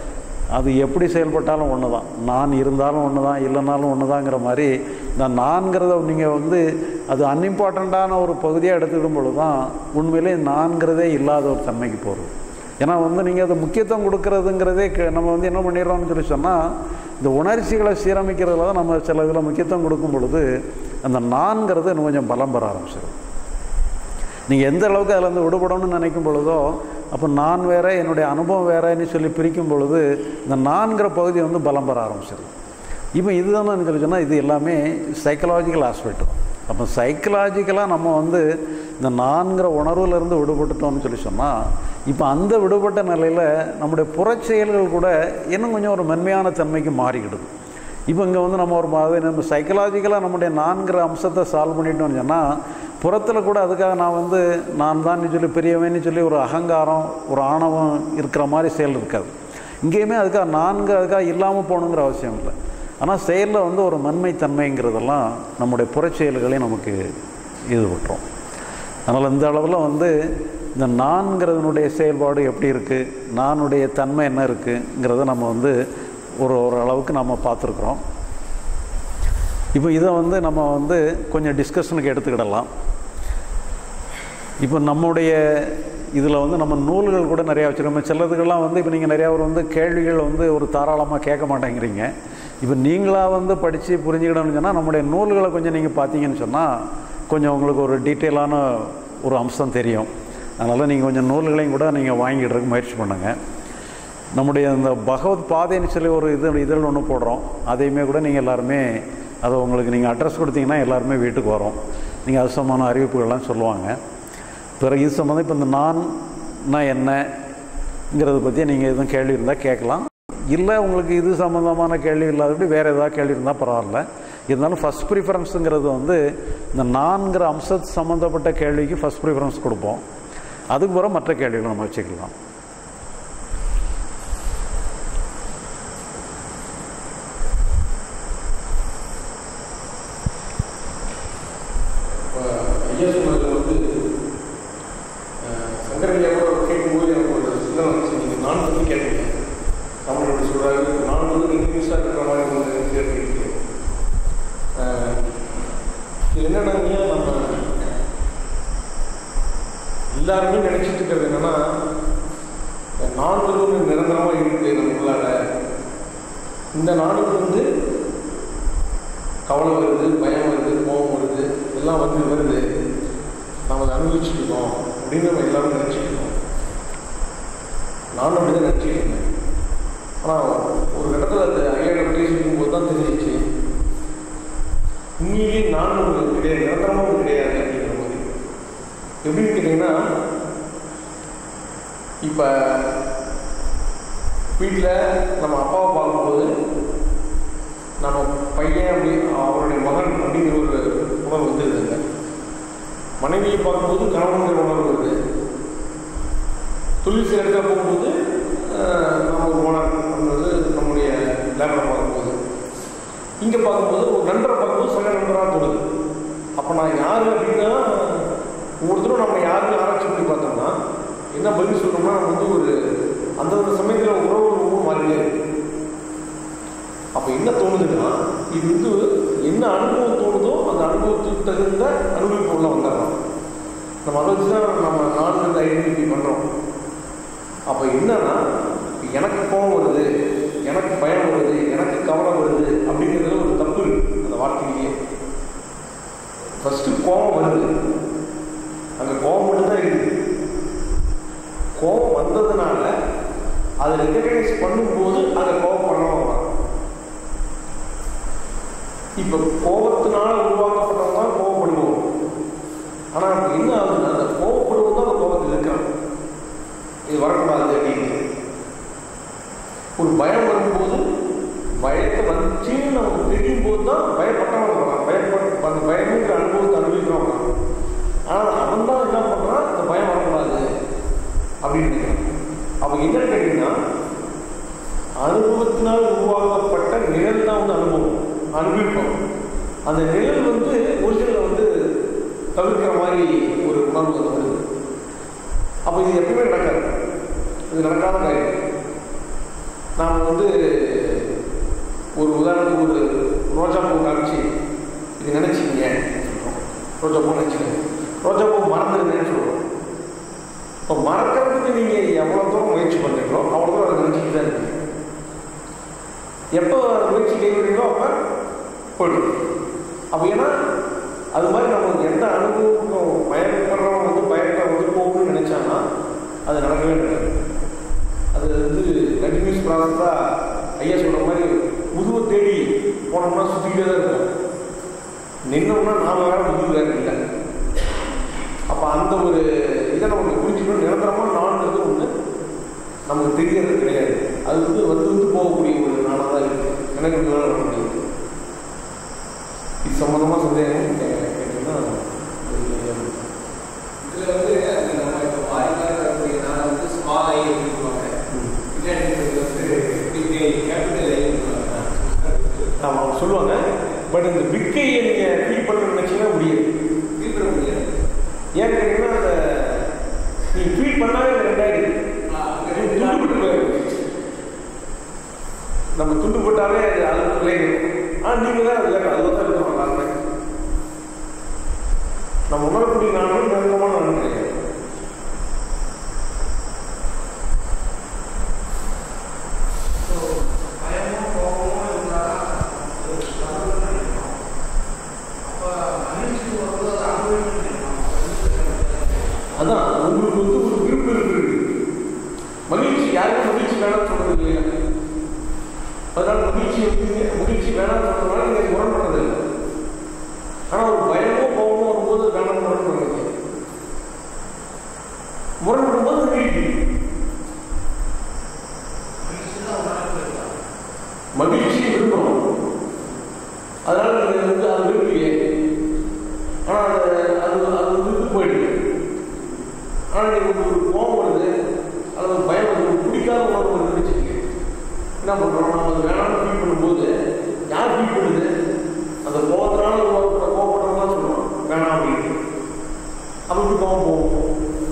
அது எப்படி செயல்பட்டாலும் ஒன்று தான் நான் இருந்தாலும் ஒன்று தான் இல்லைனாலும் ஒன்று தாங்கிற மாதிரி இந்த நான்கிறத நீங்கள் வந்து அது அன்இம்பார்ட்டண்ட்டான ஒரு பகுதியாக எடுத்துக்கிடும் பொழுது தான் உண்மையிலே நான்கிறதே இல்லாத ஒரு தன்மைக்கு போகிறது ஏன்னா வந்து நீங்கள் அது முக்கியத்துவம் கொடுக்கறதுங்கிறதே க- நம்ம வந்து என்ன பண்ணிடுறோம்னு சொல்லி சொன்னால் இந்த உணர்ச்சிகளை சீரமைக்கிறதுல தான் நம்ம சில இதில் முக்கியத்துவம் கொடுக்கும் பொழுது அந்த நான்கிறது இன்னும் கொஞ்சம் பலம் பெற ஆரம்பிச்சிடும் நீங்கள் எந்த அளவுக்கு அதில் இருந்து விடுபடணும்னு நினைக்கும் பொழுதோ அப்போ நான் வேற என்னுடைய அனுபவம் வேறன்னு சொல்லி பிரிக்கும் பொழுது இந்த நான்கிற பகுதி வந்து பலம் பெற ஆரம்பிச்சிடும் இப்போ இதுதான் சொல்லி சொன்னால் இது எல்லாமே சைக்கலாஜிக்கல் ஆஸ்பெக்ட் தான் அப்போ சைக்கலாஜிக்கலாக நம்ம வந்து இந்த நான்கிற உணர்வுலேருந்து விடுபட்டுட்டோம்னு சொல்லி சொன்னால் இப்போ அந்த விடுபட்ட நிலையில் நம்முடைய புறச்செயல்கள் கூட இன்னும் கொஞ்சம் ஒரு மென்மையான தன்மைக்கு மாறிக்கிடுது இப்போ இங்கே வந்து நம்ம ஒரு மாதிரி நம்ம சைக்கலாஜிக்கலாக நம்முடைய நான்கிற அம்சத்தை சால்வ் பண்ணிட்டோம்னு சொன்னால் புறத்தில் கூட அதுக்காக நான் வந்து நான் தான் சொல்லி பெரியவன்னு சொல்லி ஒரு அகங்காரம் ஒரு ஆணவம் இருக்கிற மாதிரி செயல் இருக்காது இங்கேயுமே அதுக்காக நான்கு அதுக்காக இல்லாமல் போகணுங்கிற அவசியம் இல்லை ஆனால் செயலில் வந்து ஒரு நன்மைத்தன்மைங்கிறதெல்லாம் நம்முடைய புறச்செயல்களையும் நமக்கு ஈடுபட்டுரும் அதனால் இந்த அளவில் வந்து இந்த நான்கிறதனுடைய செயல்பாடு எப்படி இருக்குது நானுடைய தன்மை என்ன இருக்குங்கிறத நம்ம வந்து ஒரு ஒரு அளவுக்கு நம்ம பார்த்துருக்குறோம் இப்போ இதை வந்து நம்ம வந்து கொஞ்சம் டிஸ்கஷனுக்கு எடுத்துக்கிடலாம் இப்போ நம்முடைய இதில் வந்து நம்ம நூல்கள் கூட நிறையா வச்சுருக்கோம் சிலதுக்கெல்லாம் வந்து இப்போ நீங்கள் நிறையா ஒரு வந்து கேள்விகள் வந்து ஒரு தாராளமாக கேட்க மாட்டேங்கிறீங்க இப்போ நீங்களாக வந்து படித்து புரிஞ்சுக்கிடணும்னு சொன்னால் நம்முடைய நூல்களை கொஞ்சம் நீங்கள் பார்த்தீங்கன்னு சொன்னால் கொஞ்சம் உங்களுக்கு ஒரு டீட்டெயிலான ஒரு அம்சம் தெரியும் அதனால் நீங்கள் கொஞ்சம் நூல்களையும் கூட நீங்கள் வாங்கிடுறதுக்கு முயற்சி பண்ணுங்கள் நம்முடைய இந்த பகவத் பாதைன்னு சொல்லி ஒரு இது இதழ் ஒன்று போடுறோம் அதையுமே கூட நீங்கள் எல்லாருமே அதை உங்களுக்கு நீங்கள் அட்ரஸ் கொடுத்தீங்கன்னா எல்லாருமே வீட்டுக்கு வரோம் நீங்கள் அது சம்பந்தமான அறிவிப்புகள்லாம் சொல்லுவாங்க பிறகு இது சம்மந்தம் இப்போ இந்த நான்னா என்னங்கிறத பற்றி நீங்கள் எதுவும் கேள்வி இருந்தால் கேட்கலாம் இல்லை உங்களுக்கு இது சம்மந்தமான கேள்வி இல்லாதபடி வேறு ஏதாவது கேள்வி இருந்தால் பரவாயில்ல இருந்தாலும் ஃபஸ்ட் ப்ரிஃபரன்ஸுங்கிறது வந்து இந்த நான்கிற அம்சத்து சம்மந்தப்பட்ட கேள்விக்கு ஃபஸ்ட் ப்ரிஃபரன்ஸ் கொடுப்போம் அதுக்கு பிறகு மற்ற கேள்விகளை நம்ம வச்சுக்கலாம் இப்போ ஐயா சொன்னதில் வந்து அஹ், சங்கர் ஐயா கூட கேட்கும்போது எனக்கு ஒரு சிந்தனை வந்துச்சு நீங்கள் நான் வந்து கேட்டீங்க தமிழ் எப்படி சொல்கிறாரு நான் வந்து கண்டினியூஸாக இருக்கிற மாதிரி ஒன்று கேட்டுருக்கு இது என்னன்னாங்க நம்ம எல்லாருமே நினைச்சிட்டு இருக்கிறது என்னன்னா நாடுகள் ஒன்று நிரந்தரமாக இருக்குது நம்மளால இந்த நாடுகள் வந்து கவலை வருது பயம் வருது கோபம் வருது எல்லாம் வந்து வருது நம்ம அதை அனுபவிச்சுட்டு இருக்கோம் அப்படின்னு நம்ம எல்லாரும் நினச்சிட்டு இருக்கோம் நானும் அப்படி தான் நினச்சிட்டு இருந்தேன் ஆனால் ஒரு இடத்துல அது ஐயாயிரம் பற்றி சொல்லும்போது தான் தெரிஞ்சிச்சு உண்மையிலேயே நான் ஒரு கிடையாது நிரந்தரமாக ஒரு கிடையாது அப்படிங்கிற மாதிரி எப்படின்னு கேட்டிங்கன்னா இப்போ வீட்டில் நம்ம அப்பாவை பார்க்கும்போது நம்ம பையன் அப்படி அவருடைய மகன் அப்படிங்கிற ஒரு உணர்வு வந்துருதுங்க மனைவியை பார்க்கும்போது கணவனுங்கிற உணர்வு வருது தொழில் செய்கிற இடத்துல போகும்போது ஆஹ், நம்ம ஒரு ஓனர் அப்படின்றது நம்முடைய லேபரை பார்க்கும்போது இங்கே பார்க்கும்போது ஒரு நண்பரை பார்க்கும்போது சக நண்பராக தோணுது அப்போ நான் யார் அப்படின்னா ஒவ்வொருத்தரும் நம்ம யாருன்னு ஆராய்ச்சி பண்ணி பார்த்தோம்னா என்ன பதில் சொல்லணும்னா நம்ம வந்து ஒரு அந்தந்த சமயத்தில் உறவு ரொம்ப மாறிட்டே இருக்கு அப்போ என்ன தோணுதுன்னா இது வந்து என்ன அனுபவம் தோணுதோ அந்த அனுபவத்துக்கு தகுந்த அனுபவிப்பு உள்ள வந்துடலாம் நம்ம அதை வச்சு தான் நம்ம நான்கு ஐடென்டிஃபை பண்ணுறோம் அப்போ என்னன்னா எனக்கு கோபம் வருது எனக்கு பயம் வருது எனக்கு கவலை வருது அப்படிங்கிறதுல ஒரு தப்பு இருக்கு அந்த வார்த்தையிலேயே ஃபஸ்ட்டு கோபம் வருது அங்கே கோபம் மட்டும் தான் இருக்குது கோபம் வந்ததுனால அதை ரெகனைஸ் பண்ணும்போது அங்கே கோபம் பண்ணவும் வரான் இப்போ கோபத்தினால உருவாக்கப்பட்டவங்க தான் கோபப்படுவோம் ஆனால் நமக்கு என்ன ஆகுதுன்னா அந்த கோபப்படுவோம் தான் அந்த கோபத்தில் இருக்கிறான் இது வரக்கூடாது அப்படின்னு ஒரு பயம் வரும்போது பயத்தை வந்துச்சுன்னு நமக்கு தெரியும் போது தான் பயப்பட்டவங்க வரான் பயப்பட அந்த பயமுங்கிற அனுபவத்தை அனுபவிக்கிறவங்க ஆனால் அவன் தான் என்ன பண்ணுறான் அந்த பயம் வரக்கூடாது அப்படின்னு நினைக்கிறான் அப்போ என்னன்னு கேட்டீங்கன்னா அனுபவத்தினால் உருவாக்கப்பட்ட நிழல் தான் வந்து அனுபவம் அனுபவிப்போம் அந்த நிழல் வந்து ஒரிஜினலை வந்து தவிர்க்கிற மாதிரி ஒரு உணர்வு வந்து வருது அப்போ இது எப்பவுமே நடக்காது இது நடக்காத காரியம் நாம் வந்து ஒரு உதாரணத்துக்கு ஒரு ரோஜா பூ காமிச்சு இது நினச்சிங்க ரோஜா பூ நினச்சிங்க ரோஜா பூ மறந்துடுங்கன்னு சொல்கிறோம் இப்போ மறக்கிறதுக்கு நீங்கள் எவ்வளோ தூரம் முயற்சி பண்ணுறீங்களோ அவ்வளோ தூரம் அதை நினச்சிட்டு தான் இருக்கீங்க எப்போ முயற்சி கைவிடுறீங்களோ அப்போ போயிடும் அப்போ ஏன்னா அது மாதிரி நம்ம எந்த அனுபவம் பயப்படுறவங்க வந்து பயப்பட வந்து போகணும்னு நினைச்சாங்கன்னா அது நடக்கவே நடக்காது அது வந்து கண்டினியூஸ் ப்ராசஸாக ஐயா சொல்கிற மாதிரி முதுவை தேடி போனோம்னா சுற்றிக்கிட்டே தான் இருக்கும் நின்னோம்னா நாம வேற முதுகு வேற இல்லை அப்போ அந்த ஒரு இதை நமக்கு புரிஞ்சுக்கணும் நிரந்தரமாக நான்கிறது ஒன்று நமக்கு தெரியறது கிடையாது அது வந்து வந்து வந்து போகக்கூடிய ஒரு நாளாக தான் இருக்குது எனக்கு இதனால வர முடியாது இது சம்மந்தமாக சந்தேகம் கே- கேட்டீங்கன்னா இதுல வந்து அந்த நம்ம இப்போ வாரியாக இருக்கக்கூடிய நான் வந்து ஸ்மால் ஐ சொல்லுவாங்க பின்னாடி இருக்கிறது வந்து பிக் ஐ கேபிட்டல் ஐ சொல்லுவாங்க ஆமாம் சொல்லுவாங்க பட் இந்த பிக்கையை நீங்கள் ஃபீல் பண்ண நினச்சிங்கன்னா முடியாது ஃபீல் பண்ண முடியாது ஏன் கேட்டீங்கன்னா அந்த நீ ஃபீல் பண்ணாவே அது ரெண்டாயிடுது துண்டு போட்டு போயிடும் நம்ம துண்டு போட்டாலே அது அதுக்குள்ளே இருக்கும் ஆ நீங்கள் தான் அது வேறு அதில் தான் இருக்கணும் எல்லாருமே நம்ம உணரக்கூடிய நானும் நிரந்தரமான நானும் கிடையாது ஸோ பயமும் கோபமும் இருந்தால் அதான் உங்களுக்கு வந்து ஒரு விருப்பம் இருக்கு மகிழ்ச்சி யாருக்கும் மகிழ்ச்சி வேணாம்னு சொல்றது இல்லையா அதனால மகிழ்ச்சி வந்து மகிழ்ச்சி வேணாம்னு சொல்றதுனால நீங்க முரண்படுறது இல்லை ஆனா ஒரு பயமோ கோபமோ வரும்போது வேணாம் முரண்படுறீங்க முரண்படும் போது மகிழ்ச்சி மகிழ்ச்சி விரும்புகிறோம் அதனால நீங்க வந்து அது விரும்பலையே ஆனால் அது அது அது வந்து போயிடுது ஆனால் நீங்கள் ஒரு கோபம் வருது அல்லது ஒரு பயம் வருது ஒரு பிடிக்காத உணர்வு வருதுன்னு வச்சுக்கோங்க என்ன பண்ணுறோம் நம்ம அது வேணாம்னு ஃபீல் பண்ணும்போது யார் ஃபீல் பண்ணுது அந்த கோபத்தினால கோபப்படுறவங்க சொல்கிறோம் வேணாம் அப்படின்னு அப்போ இப்படி கோபம் போகும்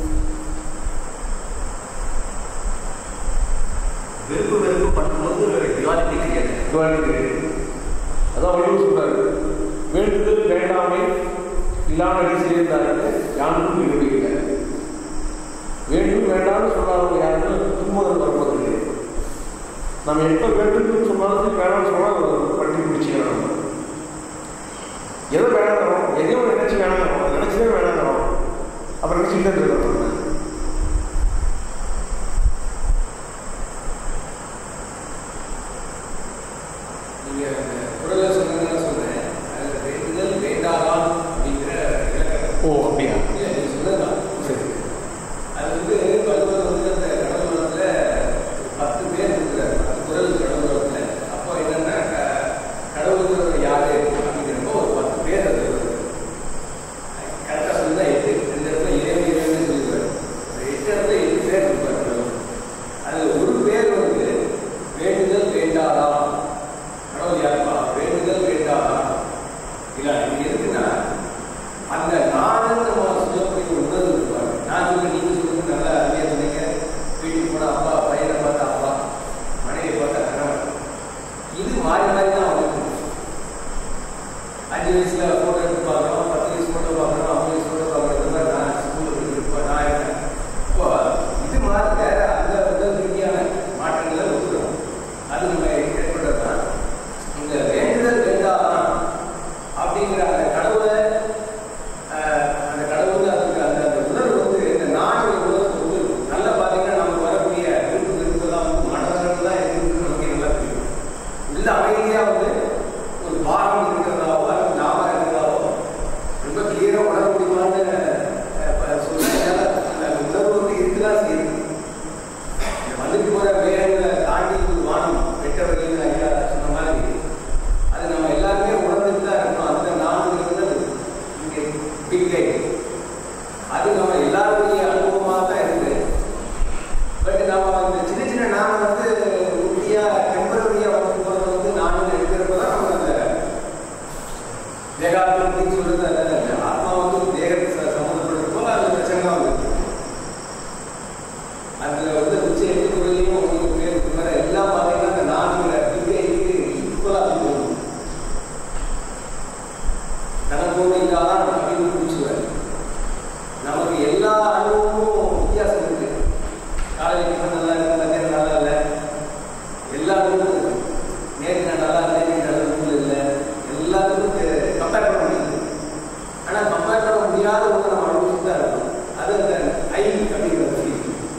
வெறுப்பு வெறுப்பு பண்ணும்போது டுவாலிட்டி கிடையாது duality. அதான் வள்ளுவர் சொல்றாரு வேண்டுதல் வேண்டாமை இல்லாமல் சேர்ந்தாருக்கு யாருக்கும் நிரூபிக்கல வேண்டும் வேண்டாம்னு சொல்லாதவங்க யாருக்கும் துன்பங்கள் வருவதில்லை நம்ம எப்போ வேண்டும்னு சொன்னாலும் வேணாம்னு சொன்னால் பட்டி பிடிச்சிக்கலாம் எதை வேணாங்கிறோம் எதையும் நினைச்சு வேணாங்கிறோம் அதை நினைச்சதே வேணாங்கிறோம் அப்புறம் நினைச்சுட்டு இருக்கிறோம் நம்ம. நீங்க அந்த குரலை சொன்னதுனால சொல்றேன் அதுல வேண்டுதல் வேண்டாதான் அப்படிங்கிற இலக்கணம் ஓ அப்படியா இல்ல, நீங்க சொன்னதுதான் சரி அது வந்து வள்ளுவர் வந்து அந்த கடவுளத்துல பத்து பேர் இருக்கிறார் பத்து குரல் கடவுளத்துல அப்போ என்னன்னா க- கடவுளுங்கிறவர் யாரு அப்படிங்கிறப்போ ஒரு பத்து பேர் அது கரெக்டாக சொன்னா எட்டு ரெண்டு இடத்துல இறைவன் இறைவன் சொல்லிடுவார் அந்த எட்டு இடத்துல எட்டு பேர் இருப்பார் கடவுள் அதுல ஒரு பேர் வந்து வேண்டுதல் வேண்டாதா கடவுள் யாருப்பா வேண்டுதல் வேண்டாதா இல்ல இது எதுக்குன்னா அந்த நானும் நம்ம சொல்லக்கூடிய உணர்வு இருப்பாங்க நான் சொல்ல நீங்க சொல்லுங்க நல்லா அருமையா சொன்னீங்க வீட்டுக்கு போன அப்பா பையனை பார்த்தா அப்பா மனைவியை பார்த்தா கணவன் இது மாறி மாறி தான் வந்து அஞ்சு வயசுல போட்டோ எடுத்து பார்க்கணும் பத்து வயசு போட்டோ பார்க்கணும் ஐம்பது வயசு போட்டோ பார்க்கறது மாதிரி நான் ஸ்கூலுக்கு இருப்பேன் நான் இருக்கேன் இப்போ இது மாதிரி வேற அந்த உடல் ரீதியான மாற்றங்களை ஒத்துக்கிறோம் அது நம்ம ஏற்படுறது தான் இந்த வேண்டுதல் வேண்டாதான் அப்படிங்கிற அந்த கடவுளை ஆஹ், அந்த கடவுள் அதுக்கு அந்த அந்த உணர்வு வந்து இந்த நாடு உணர்வு வந்து நல்லா பார்த்தீங்கன்னா நமக்கு வரக்கூடிய விருப்பு விருப்பெல்லாம் வந்து மனதளவு தான் இருக்குன்னு நமக்கு நல்லா தெரியும் உள்ள அமைதியா வந்து ஒரு பாரம் இருக்கிறதாவோ அல்லது நாம இருக்கிறதாவோ ரொம்ப கிளியரா உணர முடியுமான்னு அஹ், ப- சொன்னா என்னால அந்த உணர்வு வந்து இருக்குதான் செய்யுது வந்துட்டு போற வேகங்களை தாண்டி ஒரு வானம் வெட்டவர்கள் ஐயா சொன்ன மாதிரி அது நம்ம எல்லாருமே உணர்ந்துட்டு தான் இருக்கணும் அதுல நானுங்கிறது இங்கே பிக் லைட் அது நம்ம எல்லாருடைய அனுபவமாக தான் இருக்கு பட் நம்ம அந்த சின்ன சின்ன நான் வந்து உறுதியா டெம்பரரியா வந்து போறது வந்து நான் எடுக்கிறப்ப தான் நம்ம அந்த தேகாத்மத்தின்னு சொல்றது அதான் இல்லை ஆத்மா வந்து ஒரு தேகத்தை ச- சம்மந்தப்படுறப்போ அந்த பிரச்சனை தான் வந்து அதுல வந்து உச்ச எட்டு குரலையும் உங்களுக்கு பேர் இருக்கிற மாதிரி எல்லாம் பார்த்தீங்கன்னா அந்த நான்குல பிகைக்கு ஈக்குவலா போகும் தனக்கு ஒன்று இல்லாதான் அப்படின்னு பிடிச்சுவார் நமக்கு எல்லா அனுபவமும் வித்தியாசம் இருக்கு காலையில் டிஃபன் நல்லா இருக்கு மத்தியானம் நல்லா இல்லை எல்லா அனுபவமும் இருக்கு நேற்று நான் நல்லா இருந்தேன் இன்னைக்கு நல்ல மூணு இல்லை எல்லாத்துக்கும் கம்பேர் பண்ண முடியாது ஆனால் கம்பேர் பண்ண முடியாத ஒன்று நம்ம அனுபவிச்சுட்டு தான் இருக்கும் அது அந்த ஐ அப்படிங்கிற ஃபீல்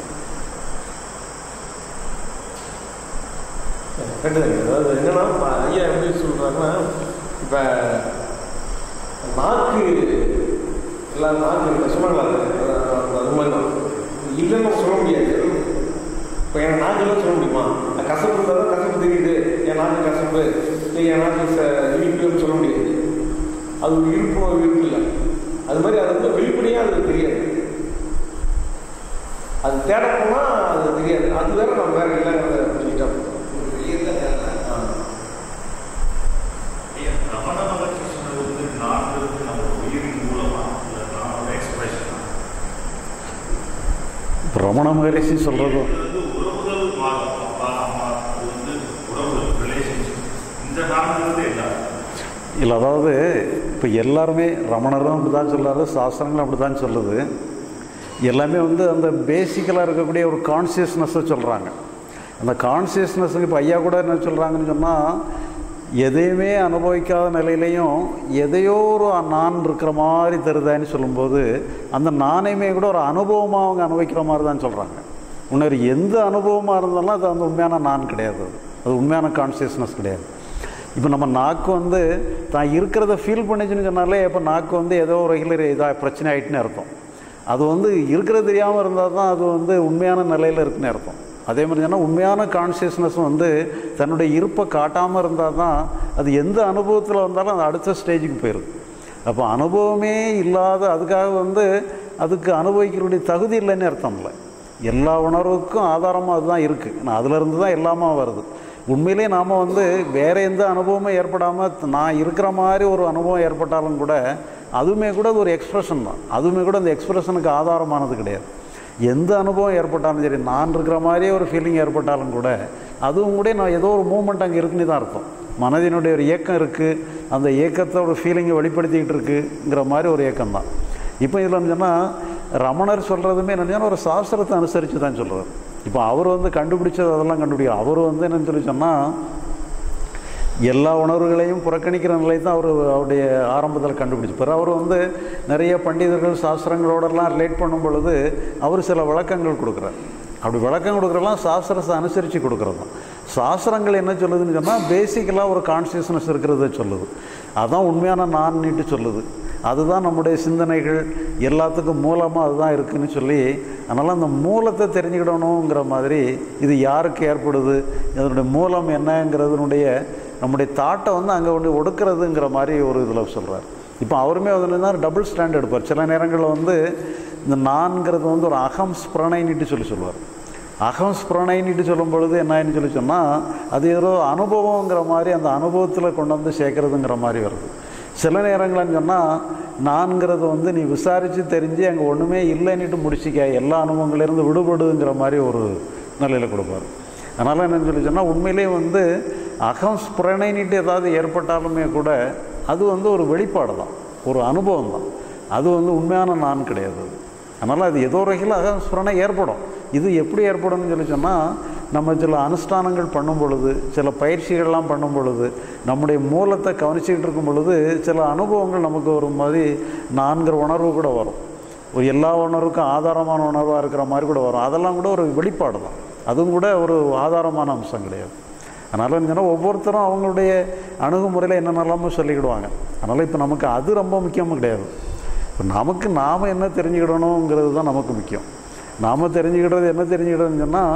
கண்டுதாங்க அதாவது என்னன்னா இப்ப ஐயா எப்படி சொல்றாருன்னா இப்போ நாக்கு எல்லா நாக்கு சொன்னாங்களா அது அது மாதிரி தான் இல்லைன்னு நம்ம சொல்ல முடியாது இப்போ என் நாக்கெல்லாம் சொல்ல முடியுமா நான் கசப்பு இருந்தால் தான் கசப்பு தெரியுது என் நாக்கு கசப்பு இல்லை என் நாக்கு ச இனிப்புன்னு சொல்ல முடியாது அது ஒரு இருப்பு ஒரு இருப்பு இல்லை அது மாதிரி அது வந்து வெளிப்படையாக அது தெரியாது அது தேட போனால் அது தெரியாது அது வேற நம்ம வேற இல்லைங்கிறத சொல்லிட்டா போதும். ஒரு வெளியே தான் தேவை ஐயா, ரமண மகர்ஷி சொன்னது வந்து நான்கு நம்ம உயிரின் மூலமா இல்லை நானோட எக்ஸ்பிரஷன் ரமண மகரிஷி சொல்கிறதும் வந்து உறவுகள் மாறும் அப்பா அம்மா அது வந்து உறவுகள் ரிலேஷன்ஷிப் இந்த நான்கு என்ன இல்லை அதாவது இப்போ எல்லாருமே ரமணரும் அப்படி தான் சொல்கிறாரு சாஸ்திரங்களும் அப்படி தான் சொல்லுது எல்லாமே வந்து அந்த பேசிக்கலாக இருக்கக்கூடிய ஒரு கான்சியஸ்னஸை சொல்கிறாங்க அந்த கான்சியஸ்னஸுக்கு இப்போ ஐயா கூட என்ன சொல்கிறாங்கன்னு சொன்னால் எதையுமே அனுபவிக்காத நிலையிலையும் எதையோ ஒரு நான் இருக்கிற மாதிரி தருதான்னு சொல்லும்போது அந்த நானையுமே கூட ஒரு அனுபவமாக அவங்க அனுபவிக்கிற மாதிரி தான் சொல்கிறாங்க இன்னொரு எந்த அனுபவமாக இருந்தாலும் அது அந்த உண்மையான நான் கிடையாது அது. அது உண்மையான கான்சியஸ்னஸ் கிடையாது இப்போ நம்ம நாக்கு வந்து தான் இருக்கிறத ஃபீல் பண்ணிச்சுன்னு சொன்னாலே இப்போ நாக்கு வந்து ஏதோ ஒரு வகையில் இதாக பிரச்சனை ஆகிட்டுன்னு அர்த்தம் அது வந்து இருக்கிறது தெரியாமல் இருந்தால் தான் அது வந்து உண்மையான நிலையில் இருக்குன்னு அர்த்தம் அதே மாதிரி சொன்னால் உண்மையான கான்சியஸ்னஸ் வந்து தன்னுடைய இருப்பை காட்டாமல் இருந்தால் தான் அது எந்த அனுபவத்தில் வந்தாலும் அது அடுத்த ஸ்டேஜுக்கு போயிடும் அப்போ அனுபவமே இல்லாத அதுக்காக வந்து அதுக்கு அனுபவிக்கிறக்கூடிய தகுதி இல்லைன்னு அர்த்தம் இல்லை எல்லா உணர்வுக்கும் ஆதாரமாக அதுதான் இருக்குது நான் அதிலிருந்து தான் எல்லாமே வருது உண்மையிலே நாம் வந்து வேறு எந்த அனுபவமும் ஏற்படாமல் நான் இருக்கிற மாதிரி ஒரு அனுபவம் ஏற்பட்டாலும் கூட அதுவுமே கூட அது ஒரு எக்ஸ்ப்ரெஷன் தான் அதுவுமே கூட அந்த எக்ஸ்ப்ரெஷனுக்கு ஆதாரமானது கிடையாது எந்த அனுபவம் ஏற்பட்டாலும் சரி நான் இருக்கிற மாதிரியே ஒரு ஃபீலிங் ஏற்பட்டாலும் கூட அதுவும் கூட நான் ஏதோ ஒரு மூமெண்ட் அங்கே இருக்குன்னு தான் அர்த்தம் மனதினுடைய ஒரு இயக்கம் இருக்குது அந்த இயக்கத்தோட ஃபீலிங்கை வெளிப்படுத்திக்கிட்டு இருக்குங்கிற மாதிரி ஒரு இயக்கம் தான் இப்போ இதில் சொன்னால் ரமணர் சொல்கிறதுமே என்னன்னா ஒரு சாஸ்திரத்தை அனுசரித்து தான் சொல்கிறார் இப்போ அவர் வந்து கண்டுபிடிச்சது அதெல்லாம் கண்டுபிடிக்கும் அவர் வந்து என்னன்னு சொல்லி சொன்னால் எல்லா உணர்வுகளையும் புறக்கணிக்கிற நிலை தான் அவர் அவருடைய ஆரம்பத்தில் கண்டுபிடிச்சு பிறகு அவர் வந்து நிறைய பண்டிதர்கள் சாஸ்திரங்களோடலாம் ரிலேட் பண்ணும் பொழுது அவர் சில விளக்கங்கள் கொடுக்குறார் அப்படி விளக்கம் கொடுக்குறலாம் சாஸ்திரத்தை அனுசரித்து கொடுக்குறது தான் சாஸ்திரங்கள் என்ன சொல்லுதுன்னு சொன்னால் பேசிக்கலாக ஒரு கான்சியஸ்னஸ் இருக்கிறத சொல்லுது அதான் உண்மையான நான் நீட்டு சொல்லுது அதுதான் நம்முடைய சிந்தனைகள் எல்லாத்துக்கும் மூலமாக அதுதான் இருக்குன்னு சொல்லி அதனால் அந்த மூலத்தை தெரிஞ்சுக்கிடணுங்கிற மாதிரி இது யாருக்கு ஏற்படுது இதனுடைய மூலம் என்னங்கிறதுனுடைய நம்முடைய தாட்டை வந்து அங்கே கொண்டு ஒடுக்கிறதுங்கிற மாதிரி ஒரு இதில் சொல்கிறார் இப்போ அவருமே வந்து டபுள் ஸ்டாண்ட் எடுப்பார் சில நேரங்களில் வந்து இந்த நான்கிறது வந்து ஒரு அகம் ஸ்பிரணைன்னுட்டு சொல்லி சொல்லுவார் அகம் ஸ்பிரணைன்னுட்டு சொல்லும் பொழுது என்னன்னு சொல்லி சொன்னால் அது ஏதோ அனுபவங்கிற மாதிரி அந்த அனுபவத்தில் கொண்டு வந்து சேர்க்கறதுங்கிற மாதிரி வருது சில நேரங்கள்னு சொன்னால் நான்கிறது வந்து நீ விசாரித்து தெரிஞ்சு அங்கே ஒன்றுமே இல்லைன்னுட்டு முடிச்சிக்க எல்லா அனுபவங்களிலிருந்து விடுபடுங்கிற மாதிரி ஒரு நிலையில் கொடுப்பார் அதனால் என்னன்னு சொல்லி சொன்னால் உண்மையிலே வந்து அகம் ஸ்பிரணைன்னுட்டு ஏதாவது ஏற்பட்டாலுமே கூட அது வந்து ஒரு வெளிப்பாடு தான் ஒரு அனுபவம் தான் அது வந்து உண்மையான நான் கிடையாது அது. அதனால் அது ஏதோ ஒரு வகையில் அகம் ஸ்பிரணை ஏற்படும் இது எப்படி ஏற்படும்னு சொல்லி சொன்னால் நம்ம சில அனுஷ்டானங்கள் பண்ணும் பொழுது சில பயிற்சிகள்லாம் பண்ணும் பொழுது நம்முடைய மூலத்தை கவனிச்சுக்கிட்டு இருக்கும் பொழுது சில அனுபவங்கள் நமக்கு ஒரு மாதிரி நான்கிற உணர்வு கூட வரும் ஒரு எல்லா உணர்வுக்கும் ஆதாரமான உணர்வாக இருக்கிற மாதிரி கூட வரும் அதெல்லாம் கூட ஒரு வெளிப்பாடு தான் அதுவும் கூட ஒரு ஆதாரமான அம்சம் கிடையாது அதனால் என்னன்னா ஒவ்வொருத்தரும் அவங்களுடைய அணுகுமுறையில் என்னென்னலாமோ சொல்லிக்கிடுவாங்க அதனால் இப்போ நமக்கு அது ரொம்ப முக்கியமும் கிடையாது இப்போ நமக்கு நாம் என்ன தெரிஞ்சுக்கிடணுங்கிறது தான் நமக்கு முக்கியம் நாம் தெரிஞ்சுக்கிட்டது என்ன தெரிஞ்சுக்கிட்டோம்னு சொன்னால்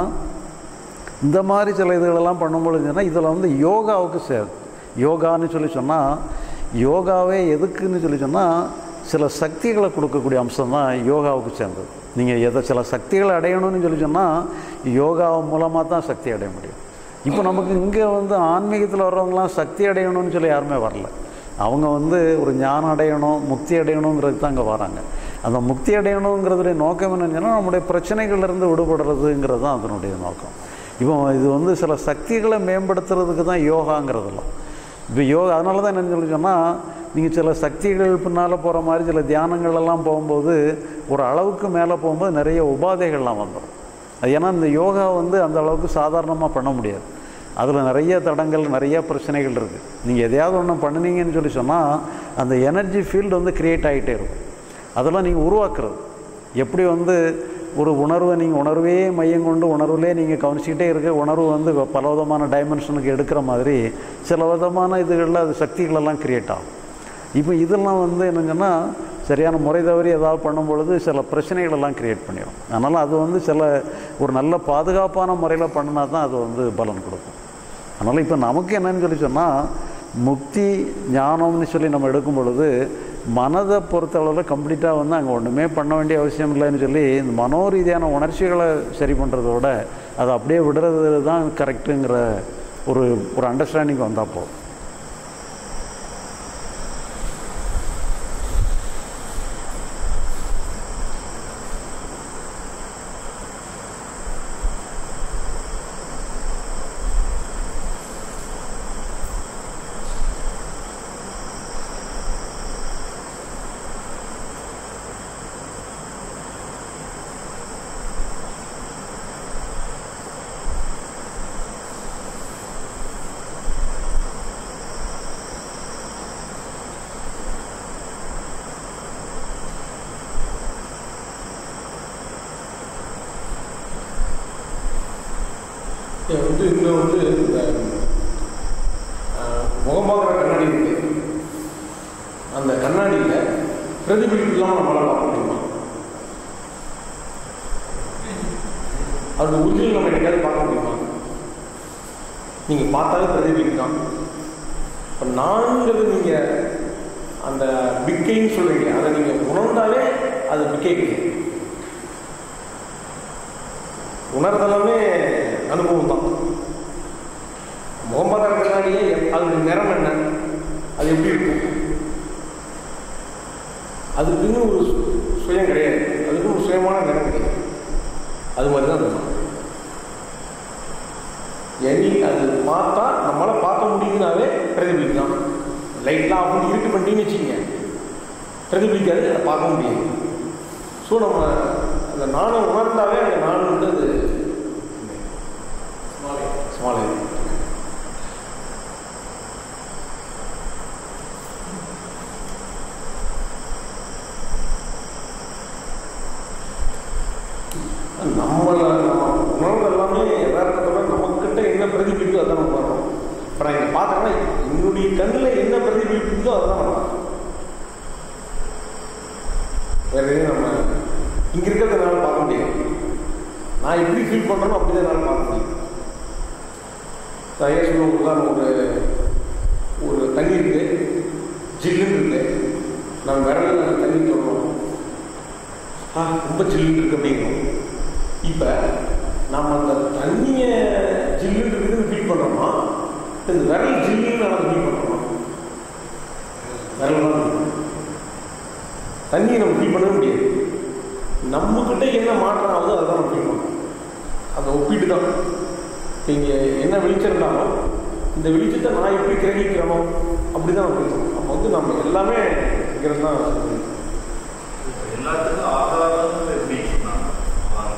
இந்த மாதிரி சில இதுகளெல்லாம் பண்ணும்பொழுது சொன்னால் இதில் வந்து யோகாவுக்கு சேர் யோகான்னு சொல்லி சொன்னால் யோகாவே எதுக்குன்னு சொல்லி சொன்னால் சில சக்திகளை கொடுக்கக்கூடிய அம்சம் தான் யோகாவுக்கு சேர்ந்தது நீங்கள் எதை சில சக்திகளை அடையணும்னு சொல்லி சொன்னால் யோகா மூலமாக தான் சக்தி அடைய முடியும் இப்போ நமக்கு இங்கே வந்து ஆன்மீகத்தில் வர்றவங்களாம் சக்தி அடையணும்னு சொல்லி யாருமே வரல அவங்க வந்து ஒரு ஞானம் அடையணும் முக்தி அடையணுங்கிறது தான் அங்கே வராங்க அந்த முக்தி அடையணுங்கிறதுடைய நோக்கம் என்னன்னு சொன்னால் நம்முடைய பிரச்சனைகள்லேருந்து விடுபடுறதுங்கிறது தான் அதனுடைய நோக்கம் இப்போ இது வந்து சில சக்திகளை மேம்படுத்துறதுக்கு தான் யோகாங்கிறதெல்லாம் இப்போ யோகா அதனால தான் என்னன்னு சொல்லி சொன்னால் நீங்கள் சில சக்திகள் பின்னால் போகிற மாதிரி சில தியானங்கள் எல்லாம் போகும்போது ஒரு அளவுக்கு மேலே போகும்போது நிறைய உபாதைகள்லாம் வந்துடும் அது ஏன்னா இந்த யோகா வந்து அந்த அளவுக்கு சாதாரணமாக பண்ண முடியாது அதில் நிறைய தடங்கள் நிறைய பிரச்சனைகள் இருக்குது நீங்கள் எதையாவது ஒன்று பண்ணுனீங்கன்னு சொல்லி சொன்னால் அந்த எனர்ஜி ஃபீல்டு வந்து க்ரியேட் ஆகிட்டே இருக்கும் அதெல்லாம் நீங்கள் உருவாக்குறது எப்படி வந்து ஒரு உணர்வை நீங்கள் உணர்வே மையம் கொண்டு உணர்வுலே நீங்கள் கவனிச்சிக்கிட்டே இருக்க உணர்வு வந்து பல விதமான டைமென்ஷனுக்கு எடுக்கிற மாதிரி சில விதமான இதுகளில் அது சக்திகளெல்லாம் க்ரியேட் ஆகும் இப்போ இதெல்லாம் வந்து என்னங்கன்னா சரியான முறை தவறி ஏதாவது பண்ணும் பொழுது சில பிரச்சனைகளெல்லாம் க்ரியேட் பண்ணிடும் அதனால் அது வந்து சில ஒரு நல்ல பாதுகாப்பான முறையில் பண்ணினா தான் அது வந்து பலன் கொடுக்கும் அதனால் இப்போ நமக்கு என்னன்னு சொல்லி சொன்னால் முக்தி ஞானம்னு சொல்லி நம்ம எடுக்கும் பொழுது மனதை பொறுத்தளவில் கம்ப்ளீட்டாக வந்து அங்கே ஒன்றுமே பண்ண வேண்டிய அவசியம் இல்லைன்னு சொல்லி இந்த மனோரீதியான உணர்ச்சிகளை சரி பண்ணுறத விட அதை அப்படியே விடுறது தான் கரெக்டுங்கிற ஒரு ஒரு அண்டர்ஸ்டாண்டிங் வந்தால் போதும் இது வந்து இதில் வந்து இந்த அஹ், முகமாகிற கண்ணாடி இருக்கு அந்த கண்ணாடியில் பிரதிபலிப்பு இல்லாமல் நம்மளால் பார்க்க முடியுமா அதோட ஒரிஜினல் நம்ம எங்கேயாவது பார்க்க முடியுமா நீங்கள் பார்த்தாலே பிரதிபலிக்கலாம் இப்போ நான்கிறது நீங்கள் அந்த பிக்கைன்னு சொல்கிறீங்க அதை நீங்கள் உணர்ந்தாலே அது பிக்கை கிடையாது உணர்தலாமே அனுபவம் தான் முகமது கண்ணாடியே அதோட நிறம் என்ன அது எப்படி இருக்கும் அதுக்குன்னு ஒரு சு- சுயம் கிடையாது அதுக்கு ஒரு சுயமான நிறம் கிடையாது அது மாதிரி தான் அது எனி அது பார்த்தா நம்மளால் பார்க்க முடியுதுனாவே பிரதிபலிக்கலாம் லைட்லாம் ஆஃப் பண்ணி இருட்டு பண்ணிட்டீங்கன்னு வச்சுக்கோங்க பிரதிபலிக்காது அதை பார்க்க முடியாது ஸோ நம்ம அந்த நாணை உணர்ந்தாவே அந்த நாணம் வந்து அது ஸ்மால் நம்மள நம்ம உணர்வு எல்லாமே யதார்த்தத்தோட நம்மக்கிட்ட என்ன பிரதிபலிப்போ அதான் நம்ம வரோம் இப்போ நான் இங்கே பார்த்தேன்னா என்னுடைய கண்ணில் என்ன பிரதிபலிப்புதோ அதுதான் நான் பார்க்குறேன் வேற எதையும் நம்ம இங்கே இருக்கிறத என்னால் பார்க்க முடியாது நான் எப்படி ஃபீல் பண்ணுறேனோ அப்படி தான் என்னால் பார்க்க முடியும் சரியா சொல்ல ஒரு உதாரணம் ஒரு ஒரு தண்ணி இருக்கு ஜில்லுன்னு இருக்கு நம்ம விரலில் அந்த தண்ணி சொல்கிறோம் ஆ ரொம்ப ஜில்லுன்னு இருக்கு அப்படிங்கிறோம் இப்போ நம்ம அந்த தண்ணியை ஜில்லுன்னு இருக்குதுன்னு ஃபீல் பண்ணுறோமா இந்த விரல் ஜில்லுன்னு நம்ம ஃபீல் பண்ணுறோமா விரல் தான் feel பண்றோம். தண்ணியை நம்ம ஃபீல் பண்ணவே முடியாது நம்மக்கிட்ட என்ன மாற்றம் ஆகுதோ அதை தான் நம்ம ஃபீல் பண்ணுறோம் அந்த ஒப்பீட்டு தான் இங்கே என்ன வெளிச்சம் இருந்தாலும் இந்த வெளிச்சத்தை நான் எப்படி கிரகிக்கிறனோ அப்படி தான் நம்ம பேசுகிறோம் அப்போ வந்து நம்ம எல்லாமே இருக்கிறது தான் எல்லாத்துக்கும் ஆதாரம் எப்படி சொன்னாங்க வாங்க.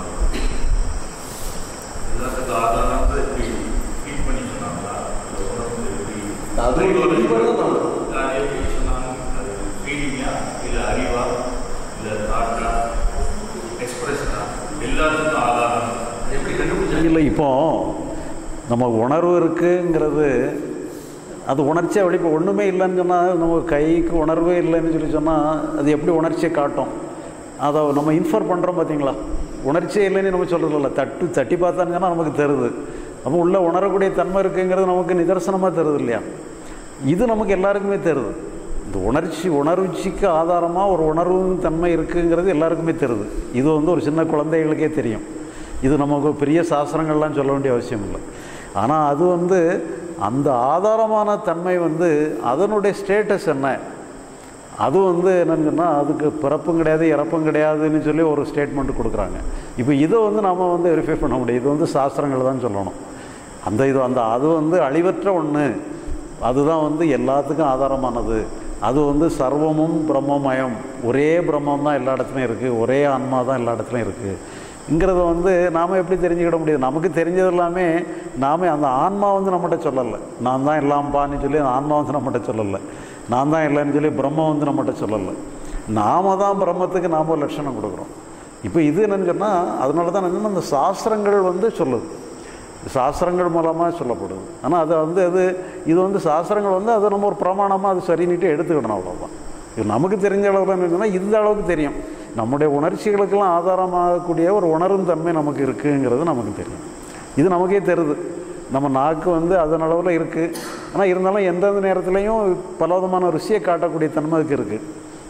எல்லாத்துக்கும் ஆதாரம் எப்படி ஃபீட் பண்ணி சொன்னாங்களா இல்ல உணர்ந்து எப்படி அது ஒரு வெளிப்பாடு தான் நம்ம அது எப்படி சொன்னாங்க அது ஃபீலிங்கா இல்லை அறிவா இல்லை தாட்டா எக்ஸ்பிரஷனா எல்லாத்துக்கும் ஆதாரம் அது எப்படி கண்டுபிடிச்சாங்க இல்லை இப்போ நம்ம உணர்வு இருக்குங்கிறது அது உணர்ச்சியை வெளி இப்போ ஒன்றுமே இல்லைன்னு சொன்னால் நம்ம கைக்கு உணர்வே இல்லைன்னு சொல்லி சொன்னால் அது எப்படி உணர்ச்சியை காட்டும் அதை நம்ம இன்ஃபர் பண்ணுறோம் பார்த்தீங்களா உணர்ச்சியே இல்லைன்னு நம்ம சொல்கிறதில்ல தட்டு தட்டி பார்த்தான்னு சொன்னால் நமக்கு தருது அப்போ உள்ள உணரக்கூடிய தன்மை இருக்குங்கிறது நமக்கு நிதர்சனமாக தருது இல்லையா இது நமக்கு எல்லாருக்குமே தருது இந்த உணர்ச்சி உணர்ச்சிக்கு ஆதாரமாக ஒரு உணர்வு தன்மை இருக்குங்கிறது எல்லாருக்குமே தருது இது வந்து ஒரு சின்ன குழந்தைகளுக்கே தெரியும் இது நமக்கு பெரிய சாஸ்திரங்கள்லாம் சொல்ல வேண்டிய அவசியம் இல்லை ஆனால் அது வந்து அந்த ஆதாரமான தன்மை வந்து அதனுடைய ஸ்டேட்டஸ் என்ன அது வந்து என்னன்னு சொன்னால் அதுக்கு பிறப்பும் கிடையாது இறப்பும் கிடையாதுன்னு சொல்லி ஒரு ஸ்டேட்மெண்ட் கொடுக்குறாங்க இப்போ இதை வந்து நாம் வந்து வெரிஃபை பண்ண முடியும் இது வந்து சாஸ்திரங்கள் தான் சொல்லணும் அந்த இது அந்த அது வந்து அழிவற்ற ஒன்று அதுதான் வந்து எல்லாத்துக்கும் ஆதாரமானது அது வந்து சர்வமும் பிரம்மமயம் ஒரே பிரம்மம் தான் எல்லா இடத்துலையும் இருக்குது ஒரே ஆன்மா தான் எல்லா இடத்துலையும் இருக்குங்கிறத வந்து நாம் எப்படி தெரிஞ்சுக்கிட முடியும் நமக்கு தெரிஞ்சது எல்லாமே நாம அந்த ஆன்மா வந்து நம்மகிட்ட சொல்லலை நான் தான் எல்லாம்பான்னு சொல்லி அந்த ஆன்மா வந்து நம்மகிட்ட சொல்லலை நான் தான் இல்லைன்னு சொல்லி பிரம்மம் வந்து நம்மகிட்ட சொல்லலை நாம தான் பிரம்மத்துக்கு நாம் ஒரு லட்சணம் கொடுக்குறோம் இப்போ இது என்னன்னு சொன்னால் அதனால தான் என்னன்னா அந்த சாஸ்திரங்கள் வந்து சொல்லுது சாஸ்திரங்கள் மூலமாக சொல்லப்படுது ஆனால் அது வந்து அது இது வந்து சாஸ்திரங்கள் வந்து அதை நம்ம ஒரு பிரமாணமாக அது சரின்னுட்டு எடுத்துக்கிடணும் அவ்வளோதான் இது நமக்கு தெரிஞ்ச அளவில் என்னன்னா இந்த அளவுக்கு தெரியும் நம்முடைய உணர்ச்சிகளுக்கெல்லாம் ஆதாரமாகக்கூடிய ஒரு உணரும் தன்மை நமக்கு இருக்குங்கிறது நமக்கு தெரியும் இது நமக்கே தெரியுது நம்ம நாக்கு வந்து அதன் அளவில் இருக்குது ஆனால் இருந்தாலும் எந்தெந்த நேரத்துலையும் பலவிதமான ருசியை காட்டக்கூடிய தன்மை அதுக்கு இருக்குது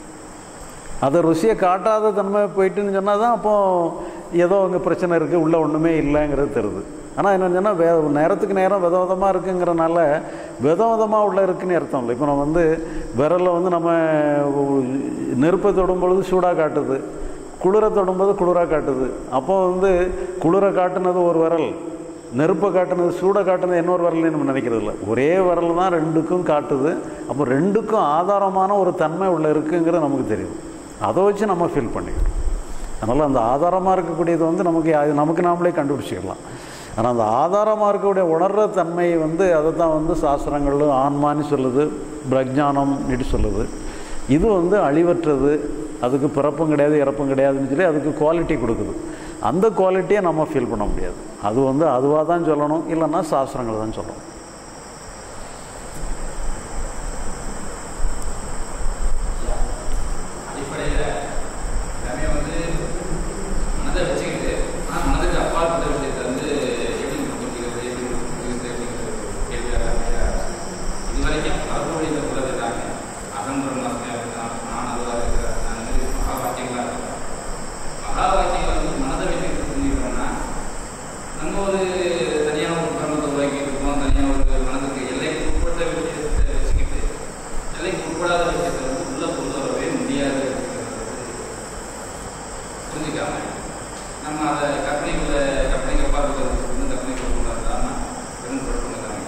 அதை ருசியை காட்டாத தன்மை போயிட்டுன்னு சொன்னால் தான் அப்போ ஏதோ அங்கே பிரச்சனை இருக்குது உள்ளே ஒன்றுமே இல்லைங்கிறது தெரியுது ஆனால் என்னன்னு சொன்னால் வே நேரத்துக்கு நேரம் வித விதமாக இருக்குங்கிறனால வித விதமாக உள்ள இருக்குன்னு அர்த்தம் இல்லை இப்போ நம்ம வந்து விரலில் வந்து நம்ம நெருப்பை தொடும் பொழுது சூடாக காட்டுது குளிரை தொடும்போது குளிராக காட்டுது அப்போ வந்து குளிரை காட்டுனது ஒரு விரல் நெருப்பை காட்டுனது சூடை காட்டுனது இன்னொரு விரல்னு நம்ம நினைக்கிறது இல்லை ஒரே விரல் தான் ரெண்டுக்கும் காட்டுது அப்போ ரெண்டுக்கும் ஆதாரமான ஒரு தன்மை உள்ள இருக்குங்கிறது நமக்கு தெரியும் அதை வச்சு நம்ம ஃபீல் பண்ணிக்கிறோம் அதனால் அந்த ஆதாரமாக இருக்கக்கூடியது வந்து நமக்கு யா- நமக்கு நாமளே கண்டுபிடிச்சிக்கலாம் ஆனால் அந்த ஆதாரமாக இருக்கக்கூடிய உணர்ற தன்மை வந்து அதை தான் வந்து சாஸ்திரங்களும் ஆன்மான்னு சொல்லுது பிரஜானம்னு சொல்லுது இது வந்து அழிவற்றது அதுக்கு பிறப்பும் கிடையாது இறப்பும் கிடையாதுன்னு சொல்லி அதுக்கு குவாலிட்டி கொடுக்குது அந்த குவாலிட்டியை நம்ம ஃபீல் பண்ண முடியாது அது வந்து அதுவாக தான் சொல்லணும் இல்லைன்னா சாஸ்திரங்களை தான் சொல்லணும் அடிப்படையில் எல்லாமே வந்து மனதை வச்சுக்கிட்டு ஆனால் மனதுக்கு அப்பாற்பட்ட விஷயத்தை வந்து எப்படி புரிஞ்சுக்கிறது எப்படி புரிஞ்சுக்கிறது அப்படிங்கிறது கேள்வியாக இது வரைக்கும் மரபுவழியில் உள்ளது எல்லாமே அகம் பிரம்மாஸ்மியாக இருக்கலாம் நான் அதுவாக இருக்கிறேன் நான் இந்த மாதிரி மகா வாக்கியங்களாக இருக்கலாம் மகா வாக்கியங்களை வந்து மனதை வச்சுக்கிட்டு புரிஞ்சுக்கிறோம்னா நம்ம ஒரு தனியாக ஒரு பிரம்மத்தை உருவாக்கிட்டு இருக்கோம் தனியாக ஒரு மனதுக்கு எல்லைக்கு உட்பட்ட விஷயத்தை வச்சுக்கிட்டு எல்லைக்கு உட்படாத விஷயத்தை வந்து உள்ள கொண்டு வரவே முடியாது புரிஞ்சுக்காம நம்ம அதை கற்பனைக்குள்ள கற்பனைக்கு பார்த்து வந்து கற்பனைக்குள்ள கொண்டு வரலாமா பெரும் குழப்பம்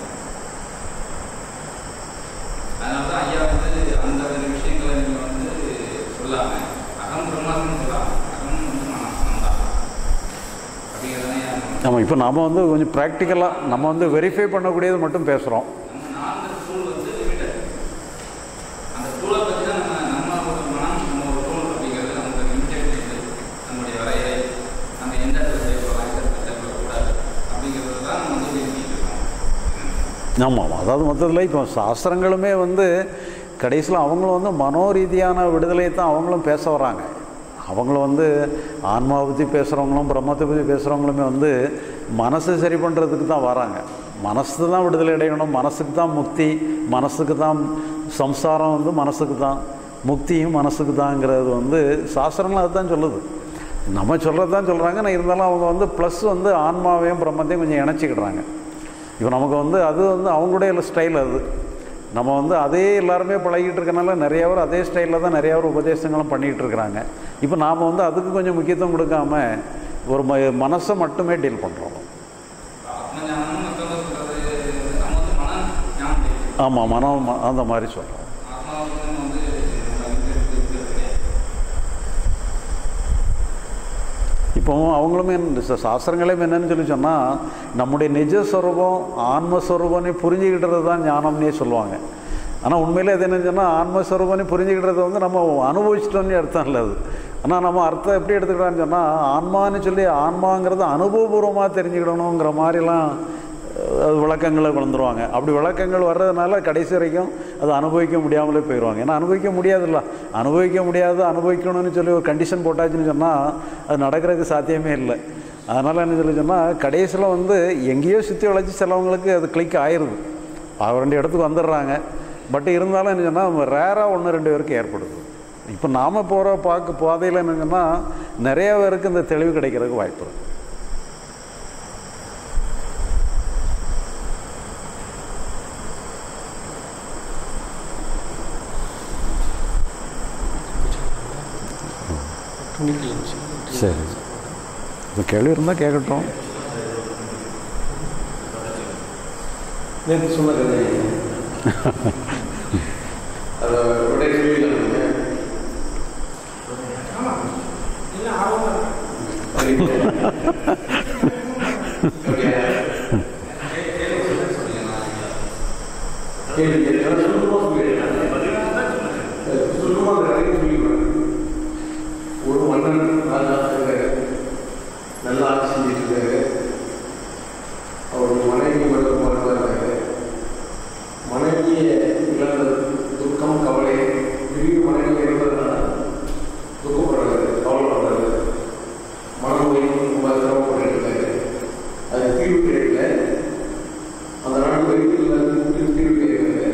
அதனால தான் ஐயா வந்து அந்த ஒரு விஷயங்களை நீங்கள் வந்து சொல்லாம அகம் பிரம்மாஸ்மன்னு சொல்லாம அகம் வந்து மனம் மனம் தான் அப்படிங்கிறதான் நம்ம ஆமாம் இப்போ நம்ம வந்து கொஞ்சம் ப்ராக்டிக்கலாக நம்ம வந்து வெரிஃபை பண்ணக்கூடியது மட்டும் பேசுகிறோம் நம்ம நான்கு டூல் வந்து லிமிட்டட் அந்த டூலை பற்றி தான் நம்ம நம்ம ஒரு மனம் நம்ம ஒரு டூல் அப்படிங்கிறது நமக்கு லிமிட்டட் இருக்குது நம்முடைய வரையறை நம்ம எந்த இடத்துல செய்யப்படலாம் எந்த இடத்துல செய்யப்படக்கூடாது அப்படிங்கிறது தான் நம்ம வந்து பேசிக்கிட்டு இருக்கோம் ஆமாம் அதாவது மொத்தத்தில் இப்போ சாஸ்திரங்களுமே வந்து கடைசியில் அவங்களும் வந்து மனோரீதியான விடுதலையை தான் அவங்களும் பேச வராங்க அவங்களும் வந்து ஆன்மாவை பற்றி பேசுகிறவங்களும் பிரம்மத்தை பற்றி பேசுகிறவங்களுமே வந்து மனசை சரி பண்ணுறதுக்கு தான் வராங்க மனசு தான் விடுதலை அடையணும் மனசுக்கு தான் முக்தி மனசுக்கு தான் சம்சாரம் வந்து மனசுக்கு தான் முக்தியும் மனசுக்கு தாங்கிறது வந்து சாஸ்திரங்களும் அதுதான் சொல்லுது நம்ம சொல்கிறது தான் சொல்கிறாங்க ஆனால் இருந்தாலும் அவங்க வந்து ப்ளஸ் வந்து ஆன்மாவையும் பிரம்மத்தையும் கொஞ்சம் இணைச்சிக்கிடுறாங்க இப்போ நமக்கு வந்து அது வந்து அவங்களுடைய ஸ்டைல் அது நம்ம வந்து அதே எல்லாருமே பழகிட்டு இருக்கனால நிறைய பேர் அதே ஸ்டைலில் தான் நிறைய பேர் உபதேசங்களும் பண்ணிகிட்டு இருக்கிறாங்க இப்போ நாம் வந்து அதுக்கு கொஞ்சம் முக்கியத்துவம் கொடுக்காம ஒரு ம மனசை மட்டுமே டீல் பண்ணுறோம் ஆத்ம ஞானம் மற்றவங்க சொல்கிறது நம்ம வந்து மன ஞானம் இருக்கு. ஆமாம் மனம் ம- அந்த மாதிரி சொல்கிறோம் ஆத்மாவுக்கு நம்ம வந்து நம்ம வந்து இருக்கிறது கிடையாது இப்போ அவங்களுமே இந்த சா- சாஸ்திரங்களே என்னன்னு சொல்லி சொன்னால் நம்முடைய நிஜஸ்வரூபம் ஆன்மஸ்வரூபம்னு புரிஞ்சுக்கிட்டது தான் ஞானம்னே சொல்லுவாங்க ஆனால் உண்மையிலே அது என்னன்னு சொன்னால் ஆன்மஸ்வரூபம்னு புரிஞ்சுக்கிட்டது வந்து நம்ம அனுபவிச்சிட்டோம்னு அர்த்தம் இல்லை அது ஆனால் நம்ம அர்த்தம் எப்படி எடுத்துக்கிட்டோம்னு சொன்னால் ஆன்மான்னு சொல்லி ஆன்மாங்கிறது அனுபவபூர்வமாக தெரிஞ்சுக்கிடணுங்கிற மாதிரிலாம் அஹ், அது விளக்கங்களை வந்துருவாங்க அப்படி விளக்கங்கள் வர்றதுனால கடைசி வரைக்கும் அது அனுபவிக்க முடியாமலே போயிடுவாங்க ஏன்னா அனுபவிக்க முடியாதுல்ல அனுபவிக்க முடியாது அனுபவிக்கணும்னு சொல்லி ஒரு கண்டிஷன் போட்டாச்சுன்னு சொன்னால் அது நடக்கிறதுக்கு சாத்தியமே இல்லை அதனால் என்ன சொல்லி சொன்னால் கடைசியில் வந்து எங்கேயோ சுற்றி வளைச்சி சிலவங்களுக்கு அது கிளிக் ஆயிடுது அவர் ரெண்டு இடத்துக்கு வந்துடுறாங்க பட் இருந்தாலும் என்ன சொன்னால் ரேராக ஒன்று ரெண்டு பேருக்கு ஏற்படுது இப்போ நாம் போகிற பார்க்க பாதையில் என்ன சொன்னால் நிறைய பேருக்கு இந்த தெளிவு கிடைக்கிறதுக்கு வாய்ப்பு இருக்குது சரி இப்போ கேள்வி இருந்தால் கேட்கட்டும் நேற்று சொன்ன கதை அதை உடனே சொல்லிடலாங்க கேள்வி கேட்கலாம் சுருக்கமாக சொல்லிடுறேன் சுருக்கமாக நிறைய சொல்லிடுறேன் ஒரு மன்னன் ராஜா இருக்காரு நல்லா ஆட்சி செஞ்சுட்டு இருக்காரு அவருடைய மனைவி மட்டும் இருக்காரு மனைவியை இழந்த துக்கம் கவலை திடீர் மனைவி இழந்ததுனால துக்கப்படுறாரு கவலைப்படுறாரு மனநோய் ரொம்ப சிரமப்பட்டு இருக்காரு அது தீர்வு கிடைக்கல அந்த நாட்டு வயிற்றில் தீர்வு கிடைக்கல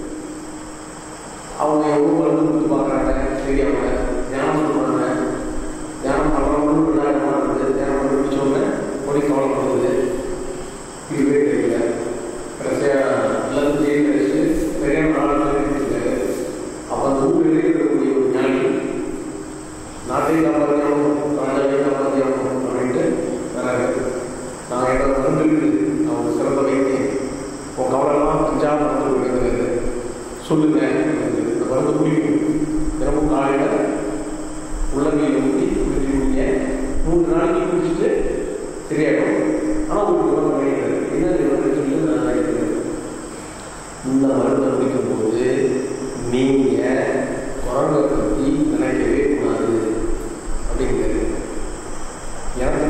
அவங்க எவ்வளோ மருந்து கொடுத்து பார்க்குறாங்க தெரியாம ஞானம் சொல்கிறாங்க ஞானம் பண்ணுறவங்களும் விளையாடமா இருக்குது ஞானம் பண்ணி முடிச்சோடனே மொழி கவலைப்படுது இதுவே தெரியல கடைசியாக எல்லாரும் ஜெயில் கழிச்சு பெரிய நாள் இருக்காரு அப்போ அந்த ஊரிலே இருக்கக்கூடிய ஒரு ஞானி நாட்டை காப்பாற்றியாலும் ராஜாவை காப்பாற்றியாலும் அப்படின்ட்டு வராரு நான் என்னோட மருந்து இருக்குது அவங்க சிறந்த வைத்தியம் உன் கவலைலாம் அஞ்சாவது மருந்து கொடுக்குறது சொல்லுங்க இந்த மருந்து குடிக்கும் தினமும் காலையில் உள்ளங்கையில் ஊற்றி குடிச்சு குடிங்க மூணு நாளைக்கு குடிச்சிட்டு சரியாயிடும் ஆனால் உங்களுக்கு விவரம் கிடையாது என்ன விவரம் சொல்லி நான் நினைக்கிறேன் இந்த மருந்தை குடிக்கும்போது நீங்கள் குரங்கை பற்றி நினைக்கவே கூடாது அப்படிங்கிறது எனக்கு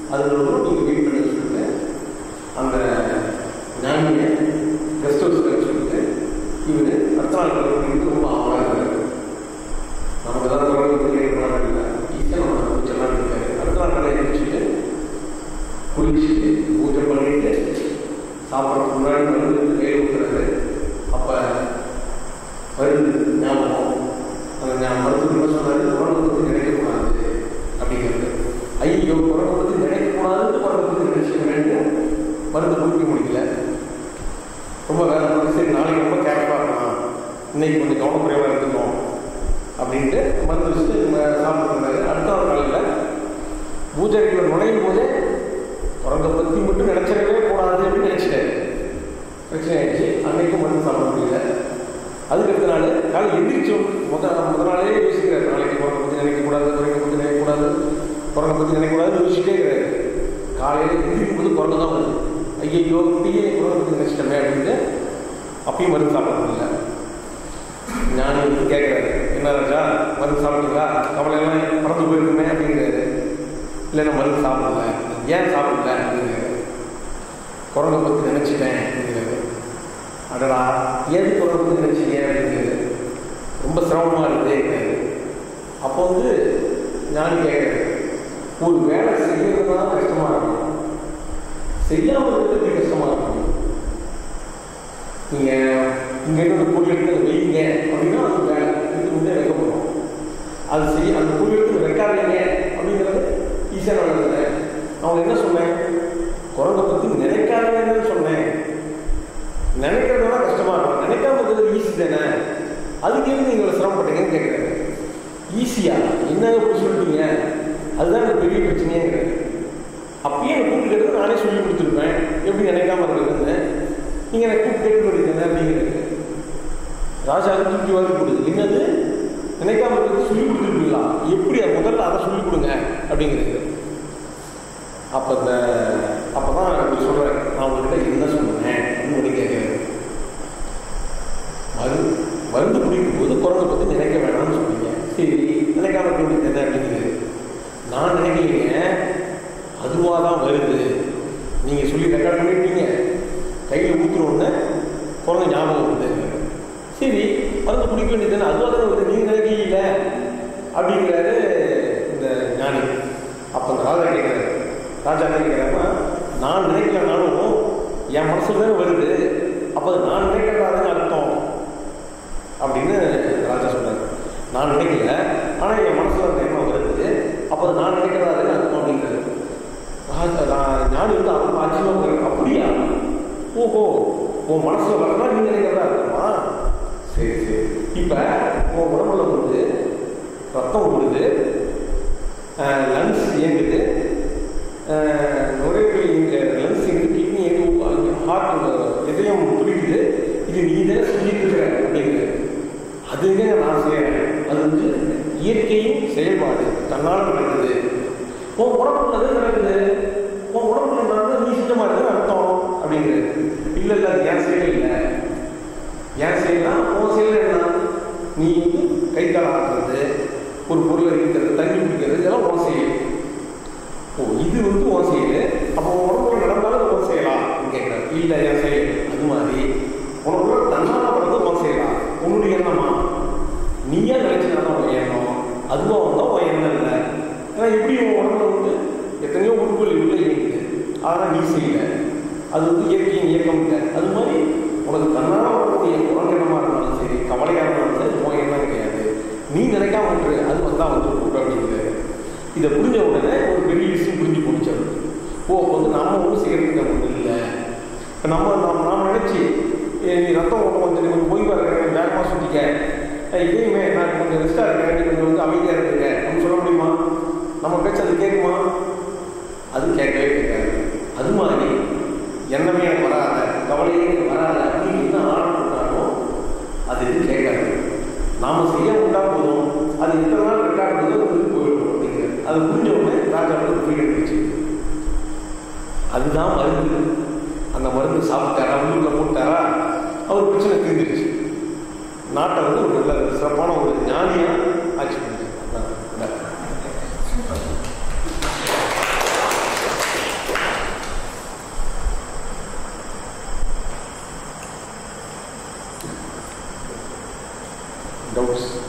அதில் நீங்கள் வெயிட் பண்ணி சொல்லிட்டு அந்த ஞானியை கெஸ்ட் ஹவுஸ் சொல்லிட்டு இவர் அடுத்த நாள் கலந்து ரொம்ப ஆவலாக இருக்காரு நமக்கு ஏதாவது குரல் வந்து கேட்கலாம் இல்லை ஈஸியாக நம்ம பூச்செல்லாம் இருக்காரு அடுத்த நாள் கலை வச்சுட்டு குளிச்சுட்டு பூஜை பண்ணிட்டு சாப்பிட்றதுக்கு முன்னாடி மருந்து கையில் ஊற்றுறாரு அப்போ வருது ஞாபகம் அந்த ஞா- மருத்துவர் என்ன சொன்னாரு குரலை பற்றி நினைக்கக்கூடாது அப்படிங்கிறது ஐயோ குரலை பற்றி நினைக்கக்கூடாதுன்னு குரலை பற்றி நினைச்சுக்கிறேன்னு மருந்து குடிக்க முடியல ரொம்ப வேலை பண்ணி சரி நாளைக்கு ரொம்ப கேர்ஃபுல்லாக இருக்கலாம் இன்னைக்கு கொஞ்சம் கவனக்குறைவாக இருந்துக்கும் அப்படின்ட்டு மருந்து வச்சுட்டு நம்ம சாப்பிட்டுருந்தாரு அடுத்த நாள் காலையில் பூஜைக்குள்ள நுழையும் போதே குரங்கை பற்றி மட்டும் நினச்சிடவே கூடாது அப்படின்னு நினச்சிட்டாரு பிரச்சனை ஆயிடுச்சு அன்னைக்கும் மருந்து சாப்பிட முடியல அதுக்கு அடுத்த நாள் காலை எந்திரிச்சோம் முத முத நாளே யோசிக்கிறாரு நாளைக்கு குரங்கை பற்றி நினைக்கக்கூடாது குரங்கை பற்றி நினைக்கக்கூடாது குரங்கை பற்றி நினைக்கக்கூடாதுன்னு யோசிச்சுட்டே இருக்கிறாரு காலையில் எந்திரிக்கும் போது குரங்கு தான் வருது ஐயோ இப்படியே குரங்கை பற்றி நினச்சிட்டமே அப்படின்ட்டு அப்பயும் மருந்து சாப்பிட முடியல ஞானி வந்து கேட்குறாரு என்ன ராஜா மருந்து சாப்பிட்டீங்களா கவலையெல்லாம் பறந்து போயிருக்குமே அப்படிங்கிறாரு இல்லை நான் மருந்து சாப்பிடல ஏன் சாப்பிடல அப்படிங்கிறாரு குரங்கை பற்றி நினச்சிட்டேன் அப்படிங்கிறாரு அடடா ஏன் குரங்கை பற்றி நினச்சிங்க அப்படிங்கிறாரு ரொம்ப சிரமமாக இருக்குதுங்கிறாரு அப்போ வந்து ஞானி கேட்குறாரு ஒரு வேலை செய்யறது தான் கஷ்டமாக இருக்கும் செய்யாமல் இருக்கிறது கஷ்டமாக இருக்கும் நீங்கள் இங்கேருந்து ஒரு பொருள் எடுத்து அதை வைங்க அப்படின்னா அது வேலை எடுத்து முன்னே வைக்க போகிறோம் அது செய்ய அந்த பொருள் எடுத்து வைக்காதீங்க அப்படிங்கிறது ஈஸியாக நடந்தது அவங்க என்ன சொன்னேன் குரங்கை பற்றி நினைக்காதீங்கன்னு சொன்னேன் நினைக்கிறதுனா கஷ்டமாக இருக்கும் நினைக்காம இருக்கிறது ஈஸி தானே அதுக்கு எதுக்கு நீங்கள் சிரமப்பட்டீங்கன்னு கேட்குறாரு ஈஸியா என்னங்க இப்படி சொல்லிட்டீங்க அதுதான் எனக்கு பெரிய பிரச்சனையேங்கிறாரு அப்பயே எனக்கு கூப்பிட்டு கேட்டது நானே சொல்லி கொடுத்துருப்பேன் எப்படி நினைக்காம இருக்கிறதுன்னு நீங்கள் எனக்கு கூப்பிட்டு கேட்டு போயிருக்கீங்க அப்படிங்கிறது ராஜா தூக்கி வாங்கி கொடுது என்னது நினைக்காம இருக்கிறது சொல்லி கொடுத்துருப்பீங்களா எப்படி அது முதல்ல அதை சொல்லி கொடுங்க அப்படிங்கிறது அப்போ இந்த அப்போ தான் அப்படி சொல்கிறேன் நான் உங்கள்கிட்ட என்ன சொன்னேன் அப்படின்னு கேட்குறேன் மருந்து மருந்து குடிக்கும் போது குரங்கை பற்றி நினைக்க வேணாம்னு சொன்னீங்க சரி நினைக்காம இருக்க வேண்டியது அப்படிங்கிறது நான் நினைக்கலைங்க அதுவாக தான் வருது நீங்கள் சொல்லி ரெக்கார்ட் பண்ணிட்டீங்க கையில் ஊற்றுறோன்னு குழந்தை ஞாபகம் வருது சரி மருந்து குடிக்க வேண்டியது அதுவாக தானே வருது நீங்கள் நினைக்கல அப்படிங்கிறாரு இந்த ஞானி அப்போ இந்த ராஜா கேட்குறாரு ராஜா என்ன கேட்குறாருன்னா நான் நினைக்கலனாலும் என் மனசுல தானே வருது அப்போ அது நான் நினைக்கிறதாதானே அர்த்தம் அப்படின்னு ராஜா சொன்னார் நான் நினைக்கல ஆனால் என் மனசில் அந்த எண்ணம் வருது அப்போ அது நான் நினைக்கிறதா தானே அர்த்தம் அப்படிங்கிறது ராஜா நான் ஞானி வந்து அவங்க ஆச்சரியமாக இருக்கு அப்படியா ஓஹோ உன் மனசில் வரலாம் நீ நினைக்கிறதா இருக்குமா சரி சரி இப்போ உன் உடம்புல வந்து ரத்தம் ஓடுது லங்ஸ் இயங்குது அஹ், நுரையீரல் இயங்க லங்ஸ் இயங்குது கிட்னி இயங்கு ஹார்ட் இதயம் துடிக்குது இது நீ தானே செஞ்சுட்டு இருக்கிற அப்படிங்கிறது அதுங்க நான் செய்கிறேன் அது வந்து இயற்கையின் செயல்பாடு தன்னால் நடக்குது உன் உடம்புல அது நடக்குது உன் உடம்புல நடந்தது நீ சுத்தமாக இருக்குன்னு அர்த்தம் அப்படிங்கிறது இல்லை இல்லை அது என் செயல் இல்லை என் செயல்னா உன் செயல் என்ன நீ வந்து கை கால் ஆட்டுறது ஒரு பொருளை இருக்கிறது தண்ணி குடிக்கிறது இதெல்லாம் உன் செயல் ஓ இது வந்து உன் செயல் அப்போ உன் உடம்புல நடந்தாலும் உன் செயலா கேட்குறேன் இல்லை என் செயல் அது மாதிரி உனக்குள்ள தன்னால் வர்றது உன் செயலா உன்னுடைய எண்ணமா நீயே நினைச்சா உன் எண்ணம் அதுவாக வந்தால் உன் எண்ணம் இல்லை ஏன்னா எப்படி உன் உடம்புல வந்து எத்தனையோ உறுப்புகள் இல்லை இயங்குது ஆனால் நீ செய்யல அது வந்து இயற்கையின் இயக்கம் இல்லை அது மாதிரி உனக்கு தன்னால் வரக்கூடிய குரங்கெண்ணமாக இருந்தாலும் சரி கவலையாக இருந்தாலும் சரி உன் எண்ணம் கிடையாது நீ நினைக்காம விட்டுரு அது வந்தால் வந்து கூட்டு அப்படிங்கிறாரு இதை புரிஞ்ச உடனே ஒரு பெரிய விஷயம் புரிஞ்சு போச்சு ஓ அப்போ வந்து நம்ம ஒன்றும் செய்யறதுக்கு ஒன்றும் இல்லை இப்போ நம்ம நம்ம நாம் நினச்சி நீ ரத்தம் ஓட்டம் வந்து நீ கொஞ்சம் ஓய்வாக இருக்கிற வேகமாக சுற்றிக்க ஏய், இதையுமே நான் கொஞ்சம் ரெஸ்டாக இருக்கிறேன் நீ கொஞ்சம் வந்து அமைதியாக இருக்குங்க அப்படின்னு சொல்ல முடியுமா நம்ம பேச்சு அது கேட்குமா அது கேட்கவே கேட்காது அது மாதிரி எண்ணமே எனக்கு வராத கவலையே எனக்கு வராத அப்படின்னு என்ன ஆர்டர் பண்ணாலும் அது எதுவும் கேட்காது நாம செய்ய விட்டா போதும் அது எத்தனை நாள் ரெக்கார்ட் பண்ணி வந்து போயிடும் அப்படிங்கிறது அது புரிஞ்ச உடனே ராஜா வந்து ஃப்ரீடம் போச்சு அதுதான் மருந்து அந்த மருந்து சாப்பிட்டாரா உள்ளுக்குள்ள போட்டாரா அவர் பிரச்சனை தீர்ந்துருச்சு நாட்டை வந்து ஒரு நல்ல சிறப்பான ஒரு ஞானியா ஆட்சி பண்ணிச்சு அதான், அதான். டவுட்ஸ்